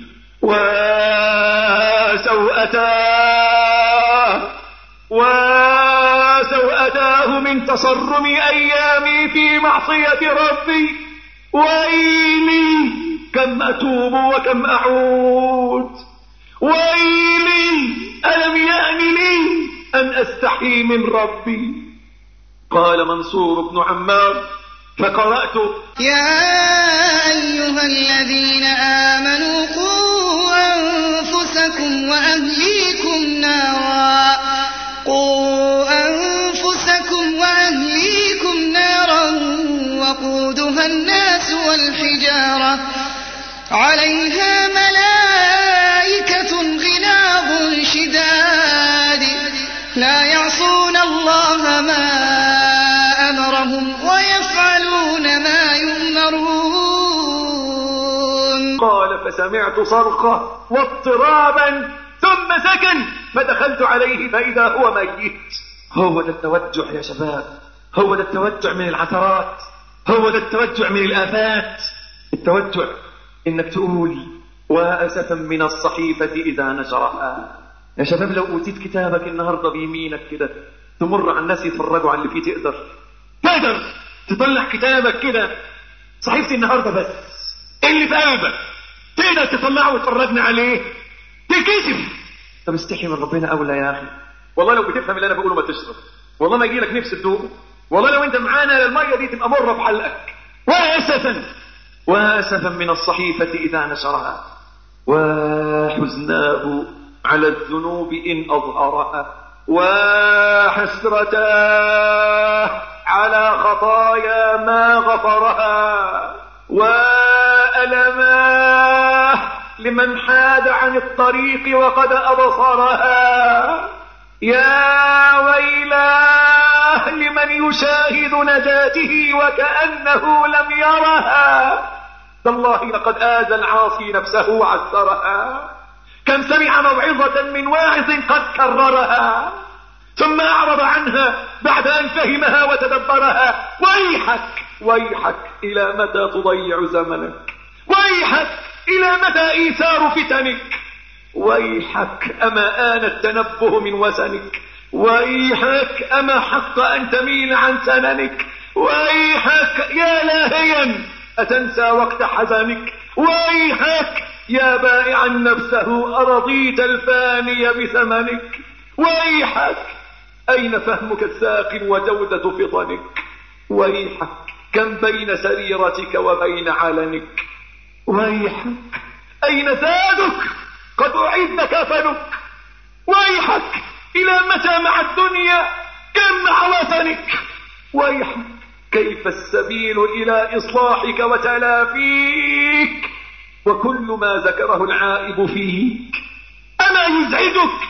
وسوءتاه وسوءتاه من تصرم أيامي في معصية ربي ويلي كم أتوب وكم أعود ويلي ألم يأن لي أن أستحي من ربي قال منصور بن عمار فقرأت يا أيها الذين آمنوا قوا أنفسكم وأهليكم نارا قوا أنفسكم وأهليكم نارا وقودها الناس والحجارة عليها ملائكة غلاظ شداد لا يعصون الله ما أمرهم ويفعلون ما يؤمرون قال فسمعت صرخة واضطرابا ثم سكن فدخلت عليه فإذا هو ميت هو ده التوجع يا شباب هو ده التوجع من العثرات هو ده التوجع من الآفات التوجع إنك تقول وأسفا من الصحيفة إذا نشرها يا شباب لو أوتيت كتابك النهاردة بيمينك كده تمر على الناس يتفرجوا على اللي فيه تقدر تقدر تطلع كتابك كده صحيفتي النهاردة بس اللي في قلبك تقدر تطلعه وتفرجنا عليه تكسف طب استحي من ربنا أولى يا أخي والله لو بتفهم اللي أنا بقوله ما تشرب والله ما يجي لك نفس تدوق والله لو أنت معانا المية دي تبقى مرة في حلقك وأسفا وأسفا من الصحيفة إذا نشرها وحزناه على الذنوب إن أظهرها وحسرتاه على خطايا ما غفرها وألماه لمن حاد عن الطريق وقد أبصرها يا ويلاه لمن يشاهد نجاته وكأنه لم يرها تالله لقد آذى العاصي نفسه وعثرها كم سمع موعظة من واعظ قد كررها ثم أعرض عنها بعد أن فهمها وتدبرها ويحك ويحك إلى متى تضيع زمنك ويحك إلى متى إيثار فتنك ويحك أما آن التنبه من وسنك ويحك أما حق أن تميل عن سننك ويحك يا لاهيا أتنسى وقت حزنك ويحك يا بائعا نفسه أرضيت الفاني بثمنك ويحك أين فهمك الثاقل وجودة فطنك ويحك كم بين سريرتك وبين علنك ويحك أين زادك قد أعد كفنك ويحك إلى متى مع الدنيا كم مع وثنك ويحك كيف السبيل إلى إصلاحك وتلافيك وكل ما ذكره العائب فيك أما يزعجك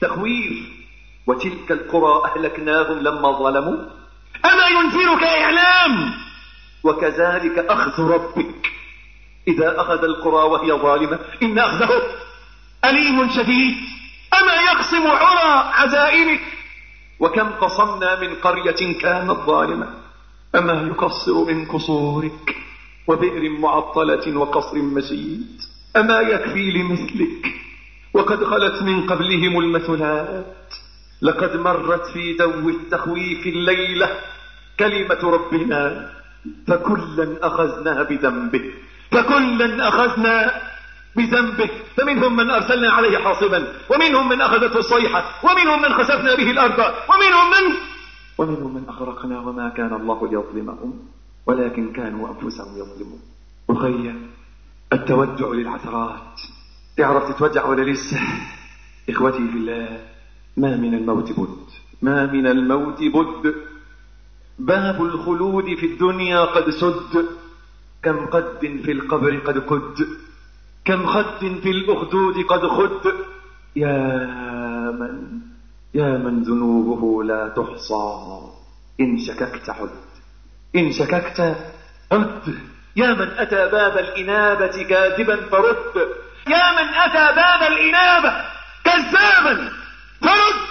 التخويف وتلك القرى أهلكناهم لما ظلموا أما ينذرك إعلام وكذلك أخذ ربك إذا أخذ القرى وهي ظالمة إن أخذه أليم شديد أما يقسم عرى عزائمك وكم قصمنا من قرية كانت ظالمة أما يقصر من قصورك وبئر معطلة وقصر مشيد أما يكفي لمثلك وقد خلت من قبلهم المثلات لقد مرت في دو التخويف الليلة كلمة ربنا فكلا أخذنا بذنبه فكلا أخذنا بذنبه فمنهم من أرسلنا عليه حاصبا ومنهم من أخذته الصيحة ومنهم من خسفنا به الأرض ومنهم من ومنهم من أغرقنا وما كان الله ليظلمهم ولكن كانوا أنفسهم يظلمون أخي التوجع للعثرات تعرف تتوجع ولا لسه إخوتي في الله ما من الموت بد ما من الموت بد باب الخلود في الدنيا قد سد كم قد في القبر قد قد كم خد في الأخدود قد خد يا من يا من ذنوبه لا تحصى إن شككت عد إن شككت عد يا من أتى باب الإنابة كاذبا فرد يا من أتى باب الإنابة كذابا فرد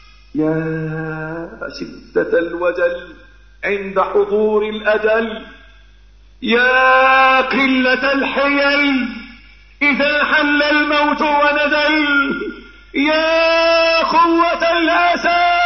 يا شدة الوجل عند حضور الأجل يا قلة الحيل إذا حل الموت ونزل يا قوة الأسى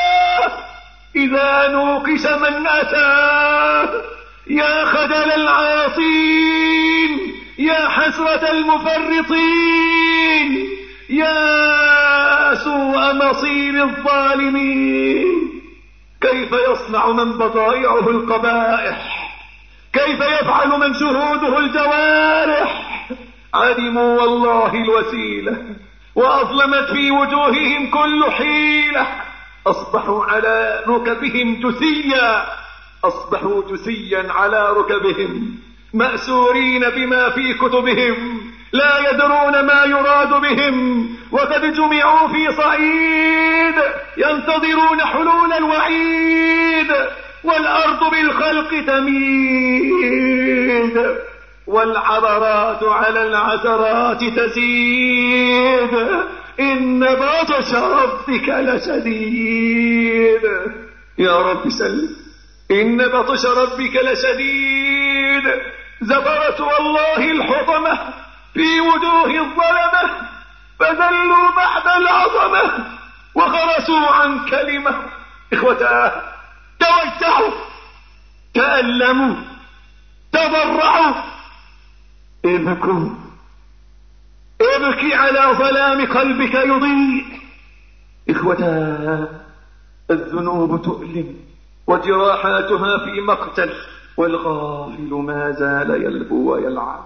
إذا نوقش من أتى يا خجل العاصين يا حسرة المفرطين يا سوء مصير الظالمين كيف يصنع من بضائعه القبائح كيف يفعل من شهوده الجوارح علموا والله الوسيلة وأظلمت في وجوههم كل حيلة أصبحوا على ركبهم جثيا أصبحوا جثيا على ركبهم مأسورين بما في كتبهم لا يدرون ما يراد بهم وقد جمعوا في صعيد ينتظرون حلول الوعيد والأرض بالخلق تميد والعبرات على العثرات تزيد إن بطش ربك لشديد يا رب سلم إن بطش ربك لشديد زفرت والله الحطمة في وجوه الظلمة فذلوا بعد العظمة وخرسوا عن كلمة إخوتاه توجعوا تألموا تضرعوا ابكوا ابكي على ظلام قلبك يضيء إخوتاه الذنوب تؤلم وجراحاتها في مقتل والغافل ما زال يلهو ويلعب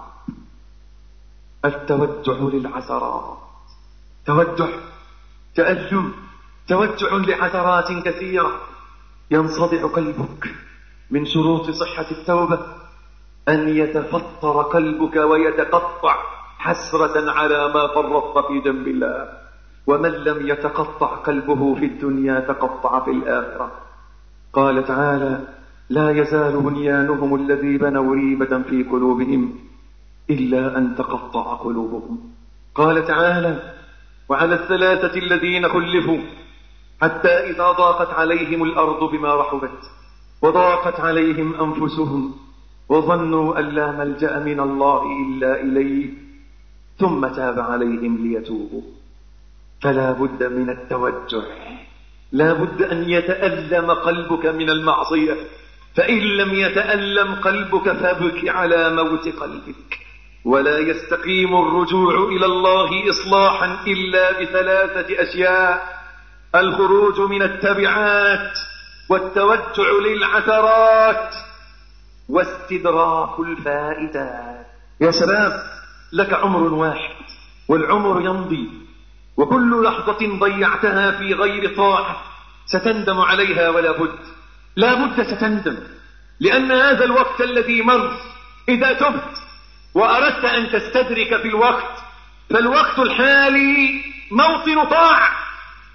التوجع للعثرات توجع تألم توجع لعثرات كثيرة ينصدع قلبك من شروط صحة التوبة أن يتفطر قلبك ويتقطع حسرة على ما فرطت في جنب الله ومن لم يتقطع قلبه في الدنيا تقطع في الآخرة قال تعالى لا يزال بنيانهم الذي بنوا ريبة في قلوبهم إلا أن تقطع قلوبهم قال تعالى وعلى الثلاثة الذين خلفوا حتى إذا ضاقت عليهم الأرض بما رحبت وضاقت عليهم أنفسهم وظنوا أن لا ملجأ من الله إلا إليه ثم تاب عليهم ليتوبوا فلا بد من التوجع لا بد أن يتألم قلبك من المعصية فإن لم يتألم قلبك فابك على موت قلبك ولا يستقيم الرجوع إلى الله إصلاحا إلا بثلاثة أشياء الخروج من التبعات والتوجع للعثرات واستدراك الفائدات يا شباب لك عمر واحد والعمر يمضي وكل لحظة ضيعتها في غير طاعة ستندم عليها ولا بد لا بد ستندم لأن هذا الوقت الذي مر إذا تبت وأردت أن تستدرك في الوقت فالوقت الحالي موطن طاعة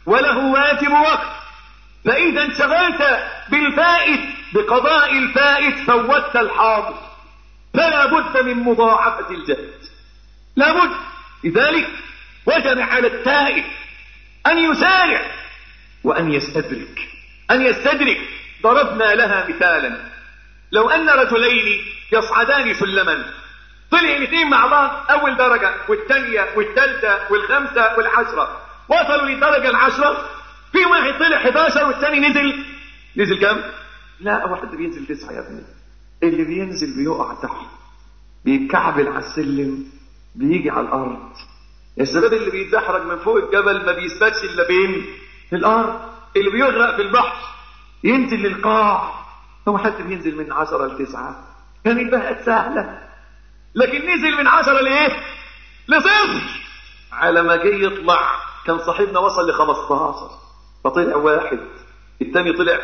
وله واجب وقت فإذا انشغلت بالفائت بقضاء الفائت فوتت الحاضر فلا بد من مضاعفة الجهد لا بد لذلك وجب على التائب أن يسارع وأن يستدرك أن يستدرك ضربنا لها مثالا لو أن رجلين يصعدان سلما طلع الاثنين مع بعض أول درجة والثانية والثالثة والخامسة والعشرة وصلوا للدرجة العشرة في واحد طلع 11 والثاني نزل نزل كم؟ لا واحد بينزل تسعة يا ابني اللي بينزل بيقع تحت بيتكعبل على السلم بيجي على الأرض الشباب اللي بيتدحرج من فوق الجبل ما بيثبتش إلا بين الأرض اللي بيغرق في البحر ينزل للقاع هو حد بينزل من عشرة لتسعة كانت بقت سهلة لكن نزل من عشرة لإيه؟ لصفر على ما جه يطلع كان صاحبنا وصل ل 15 فطلع واحد الثاني طلع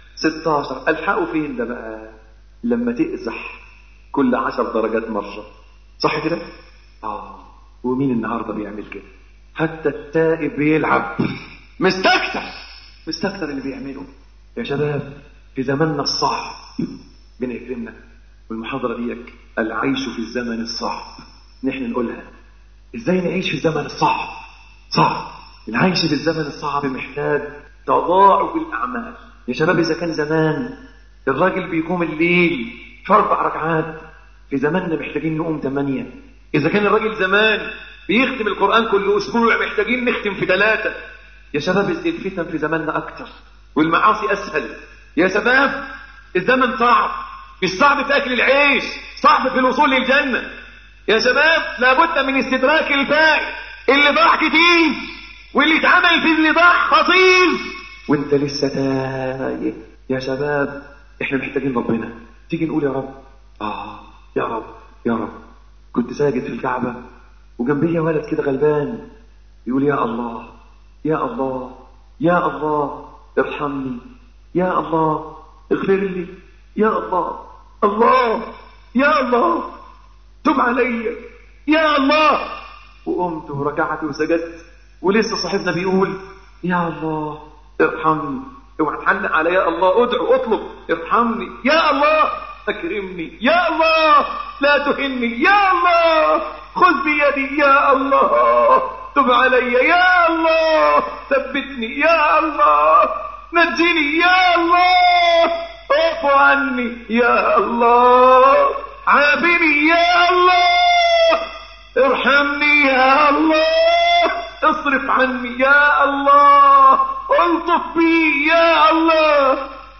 16 الحقوا فين ده بقى لما تقزح كل 10 درجات مرة صح كده اه ومين النهارده بيعمل كده حتى التائب بيلعب مستكتر مستكتر اللي بيعمله يا شباب في زماننا الصعب بنكرمنا والمحاضرة ديك العيش في الزمن الصعب نحن نقولها ازاي نعيش في الزمن الصعب صعب العيش في الزمن الصعب محتاج تضاعف الأعمال يا شباب إذا كان زمان الراجل بيقوم الليل في أربع ركعات في زماننا محتاجين نقوم ثمانية إذا كان الراجل زمان بيختم القرآن كل أسبوع محتاجين نختم في ثلاثة يا شباب الفتن في زماننا أكتر والمعاصي أسهل يا شباب الزمن صعب مش صعب في أكل العيش صعب في الوصول للجنة يا شباب لابد من استدراك الفائت اللي ضاع كتير واللي اتعمل في اللي ضاع خطير وانت لسه تايه يا شباب احنا محتاجين ربنا تيجي نقول يا رب اه يا رب يا رب كنت ساجد في الكعبة وجنبيا ولد كده غلبان يقول يا الله يا الله يا الله ارحمني يا الله اغفر لي يا الله الله يا الله تب علي يا الله وقمت وركعت وسجدت ولسه صاحبنا بيقول يا الله ارحمني اوعى تحلق على يا الله ادعو اطلب ارحمني يا الله اكرمني يا الله لا تهني يا الله خذ بيدي يا الله تب علي يا الله ثبتني يا الله نجني يا الله اعف عني يا الله عافني يا الله ارحمني يا الله اصرف عني يا الله الطف بي يا الله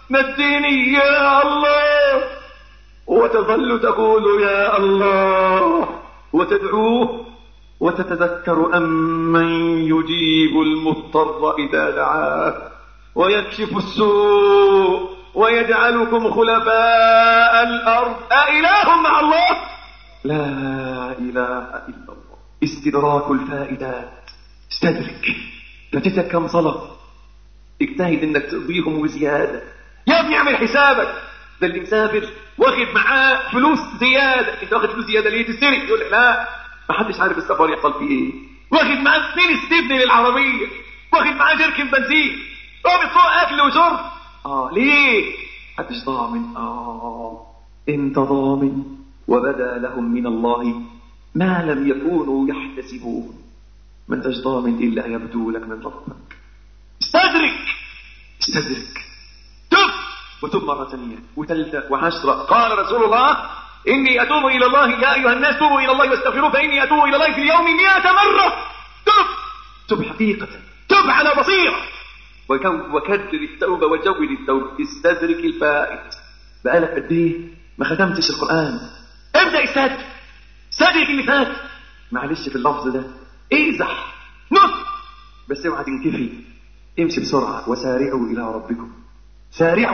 نجني يا الله وتظل تقول يا الله وتدعوه وتتذكر أمن يجيب المضطر إذا دعاه ويكشف السوء ويجعلكم خلفاء الأرض أإله مع الله لا إله إلا الله استدراك الفائدات استدرك فاتتك كم صلاة اجتهد انك تقضيهم وزيادة يا ابني اعمل حسابك ده اللي مسافر واخد معاه فلوس زيادة انت واخد فلوس زيادة ليه تسرق يقول لك لا ما حدش عارف السفر يحصل فيه ايه واخد معاه اثنين استبن للعربية واخد معاه جركن بنزين رابط فوق اكل وشرب اه ليه محدش ضامن اه انت ضامن وبدا لهم من الله ما لم يكونوا يحتسبون ما انتش ضامن الا يبدو لك من ربك استدرك استدرك تب وتب مرة ثانية وثالثة وعشرة قال رسول الله إني أتوب إلى الله يا أيها الناس توبوا إلى الله واستغفروه فإني أتوب إلى الله في اليوم مئة مرة تب تب حقيقة تب على بصيرة وكو- وكدر التوبة وجود التوبة استدرك الفائت بقالك قد إيه ما ختمتش القرآن ابدأ استدرك استدرك اللي فات معلش في اللفظ ده ازح نط بس اوعى تنكفي امشي بسرعة وسارعوا إلى ربكم سارعوا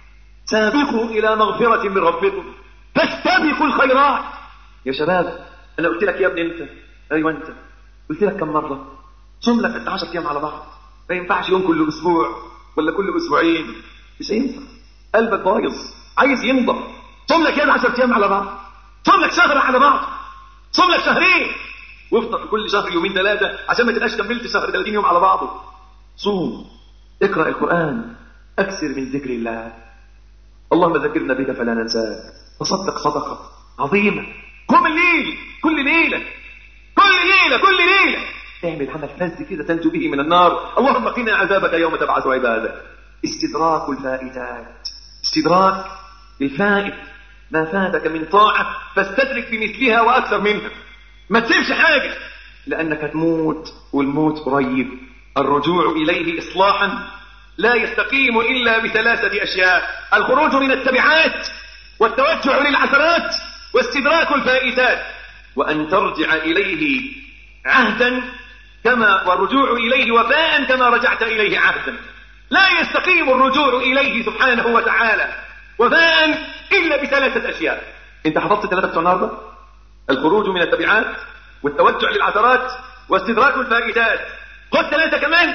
سابقوا إلى مغفرة من ربكم فاستبقوا الخيرات يا شباب أنا قلت لك يا ابني أنت أيوة أنت قلت لك كم مرة صم لك 10 أيام على بعض ما ينفعش يوم كل أسبوع ولا كل أسبوعين مش هينفع قلبك بايظ عايز ينضف صم لك يا 10 أيام على بعض صم لك شهر على بعض صم لك شهرين وافطر في كل شهر يومين ثلاثة عشان ما تبقاش كملت شهر 30 يوم على بعضه صوم اقرأ القرآن أكثر من ذكر الله اللهم ذكرنا بك فلا ننساك تصدق صدقة عظيمة قم الليل كل ليلة كل ليلة كل ليلة اعمل عمل فز كده تنجو به من النار اللهم قنا عذابك يوم تبعث عبادك استدراك الفائتات استدراك الفائت ما فاتك من طاعة فاستدرك بمثلها وأكثر منها ما تسيبش حاجة لأنك تموت والموت قريب الرجوع إليه إصلاحا لا يستقيم إلا بثلاثة أشياء الخروج من التبعات والتوجع للعثرات واستدراك الفائتات وأن ترجع إليه عهدا كما والرجوع إليه وفاء كما رجعت إليه عهدا لا يستقيم الرجوع إليه سبحانه وتعالى وفاء إلا بثلاثة أشياء أنت حفظت ثلاثة النهارده الخروج من التبعات والتوجع للعثرات واستدراك الفائتات خذ ثلاثة كمان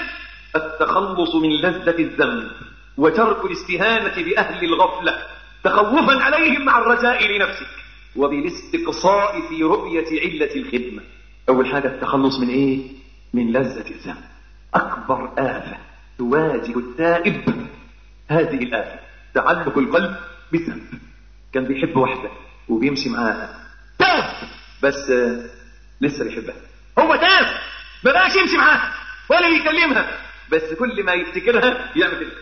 التخلص من لذة الذنب وترك الاستهانة بأهل الغفلة تخوفا عليهم مع الرجاء لنفسك وبالاستقصاء في رؤية علة الخدمة أول حاجة التخلص من إيه؟ من لذة الذنب أكبر آفة تواجه التائب هذه الآفة تعلق القلب بالذنب كان بيحب واحدة وبيمشي معاها تاب بس آه، لسه بيحبها هو تاب ما بقاش يمشي معاها ولا بيكلمها بس كل ما يفتكرها يعمل كده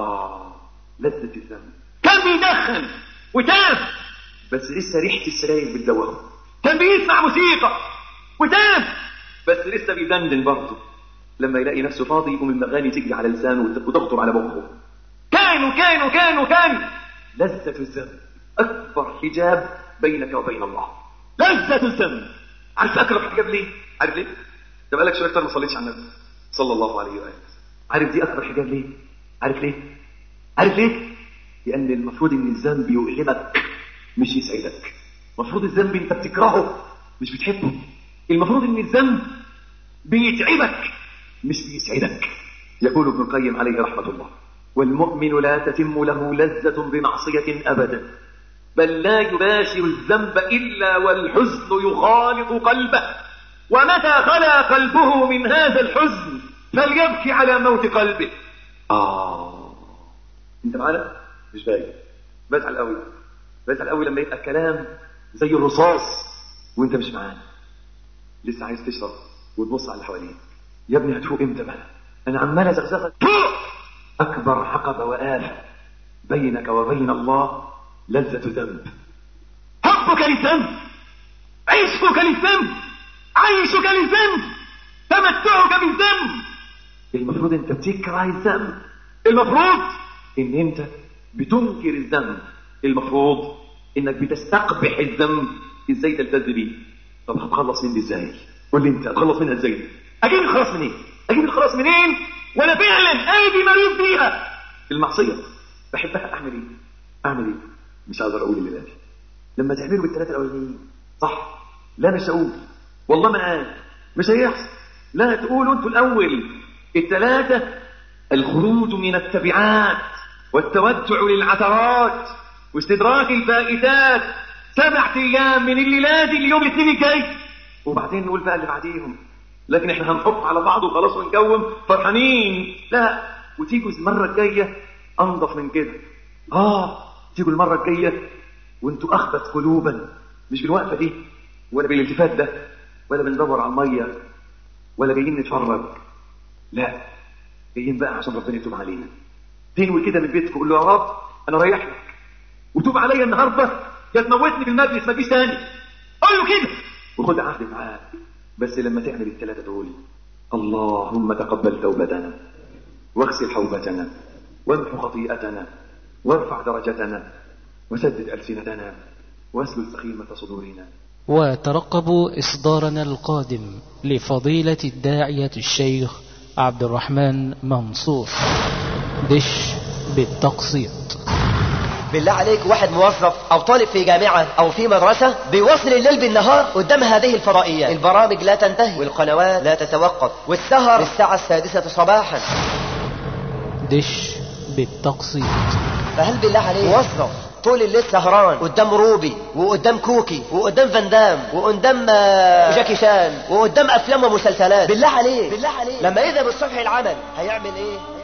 اه لذة الذنب كان بيدخن وتاب بس لسه ريحة السراير بتدوخه كان بيسمع موسيقى وتاب بس لسه بيدندن برضه لما يلاقي نفسه فاضي يقوم المغاني تجري على لسانه وت- وتخطر على مخه كان وكان وكان وكان لذة الذنب أكبر حجاب بينك وبين الله لذة الذنب عارف أكبر حجاب ليه؟ عارف ليه؟ ده بقالك شوية أكتر ما صليتش على النبي صلى الله عليه وآله عارف دي أكبر حجاب ليه؟ عارف ليه؟ عارف ليه؟ لأن المفروض إن الذنب يؤلمك مش يسعدك المفروض الذنب أنت بتكرهه مش بتحبه المفروض إن الذنب بيتعبك مش بيسعدك يقول ابن القيم عليه رحمة الله والمؤمن لا تتم له لذة بمعصية أبدا بل لا يباشر الذنب إلا والحزن يخالط قلبه ومتى خلا قلبه من هذا الحزن فليبكي على موت قلبه آه أنت معانا؟ مش باين بزعل قوي بزعل قوي لما يبقى الكلام زي الرصاص وأنت مش معانا لسه عايز تشرب وتبص على اللي حواليك يا ابني هتفوق امتى بقى انا عمال ازغزغك فوق اكبر عقبه وآفة بينك وبين الله لذة ذنب حبك للذنب عشقك للذنب عيشك للذنب تمتعك بالذنب المفروض انت بتكره الذنب المفروض ان انت بتنكر الذنب المفروض انك بتستقبح الذنب ازاي تلتذ بيه طب هتخلص مني ازاي قول لي انت هتخلص منها ازاي اجيب الخلاص منين اجيب الخلاص منين وانا فعلا قلبي مريض بيها المعصيه بحبها اعمل ايه اعمل ايه مش عايز اقول اللي بالي لما تعملوا بالثلاثه الاولانيين صح لا مش هقول والله ما قال مش هيحصل لا تقولوا انتوا الاول الثلاثه الخروج من التبعات والتوجع للعثرات واستدراك الفائتات سبعة ايام من الليلات اليوم الاثنين الجاي وبعدين نقول بقى اللي بعديهم لكن احنا هنحط على بعض وخلاص ونقوم فرحانين لا وتيجوا المره الجايه انضف من كده اه تيجوا المره الجايه وانتوا اخبث قلوبا مش بالوقفه دي ولا بالالتفات ده ولا بندور على الميه ولا جايين نتفرج لا جايين بقى عشان ربنا يتوب علينا تنوي كده من بيتك قول له يا رب انا رايح لك وتوب عليا النهارده يا تموتني في المجلس ما تجيش تاني قول له كده وخد عهد معاه بس لما تعمل الثلاثه دول اللهم تقبل توبتنا واغسل حوبتنا وامحو خطيئتنا وارفع درجتنا وسدد السنتنا واسلل سخيمه صدورنا وترقبوا إصدارنا القادم لفضيلة الداعية الشيخ عبد الرحمن منصور دش بالتقسيط بالله عليك واحد موظف او طالب في جامعة او في مدرسة بيواصل الليل بالنهار قدام هذه الفضائيات البرامج لا تنتهي والقنوات لا تتوقف والسهر الساعة السادسة صباحا دش بالتقسيط فهل بالله عليك موظف طول الليل سهران قدام روبي وقدام كوكي وقدام فان دام وقدام آه، جاكي شان وقدام افلام ومسلسلات بالله عليك بالله عليك لما يذهب الصبح العمل هيعمل ايه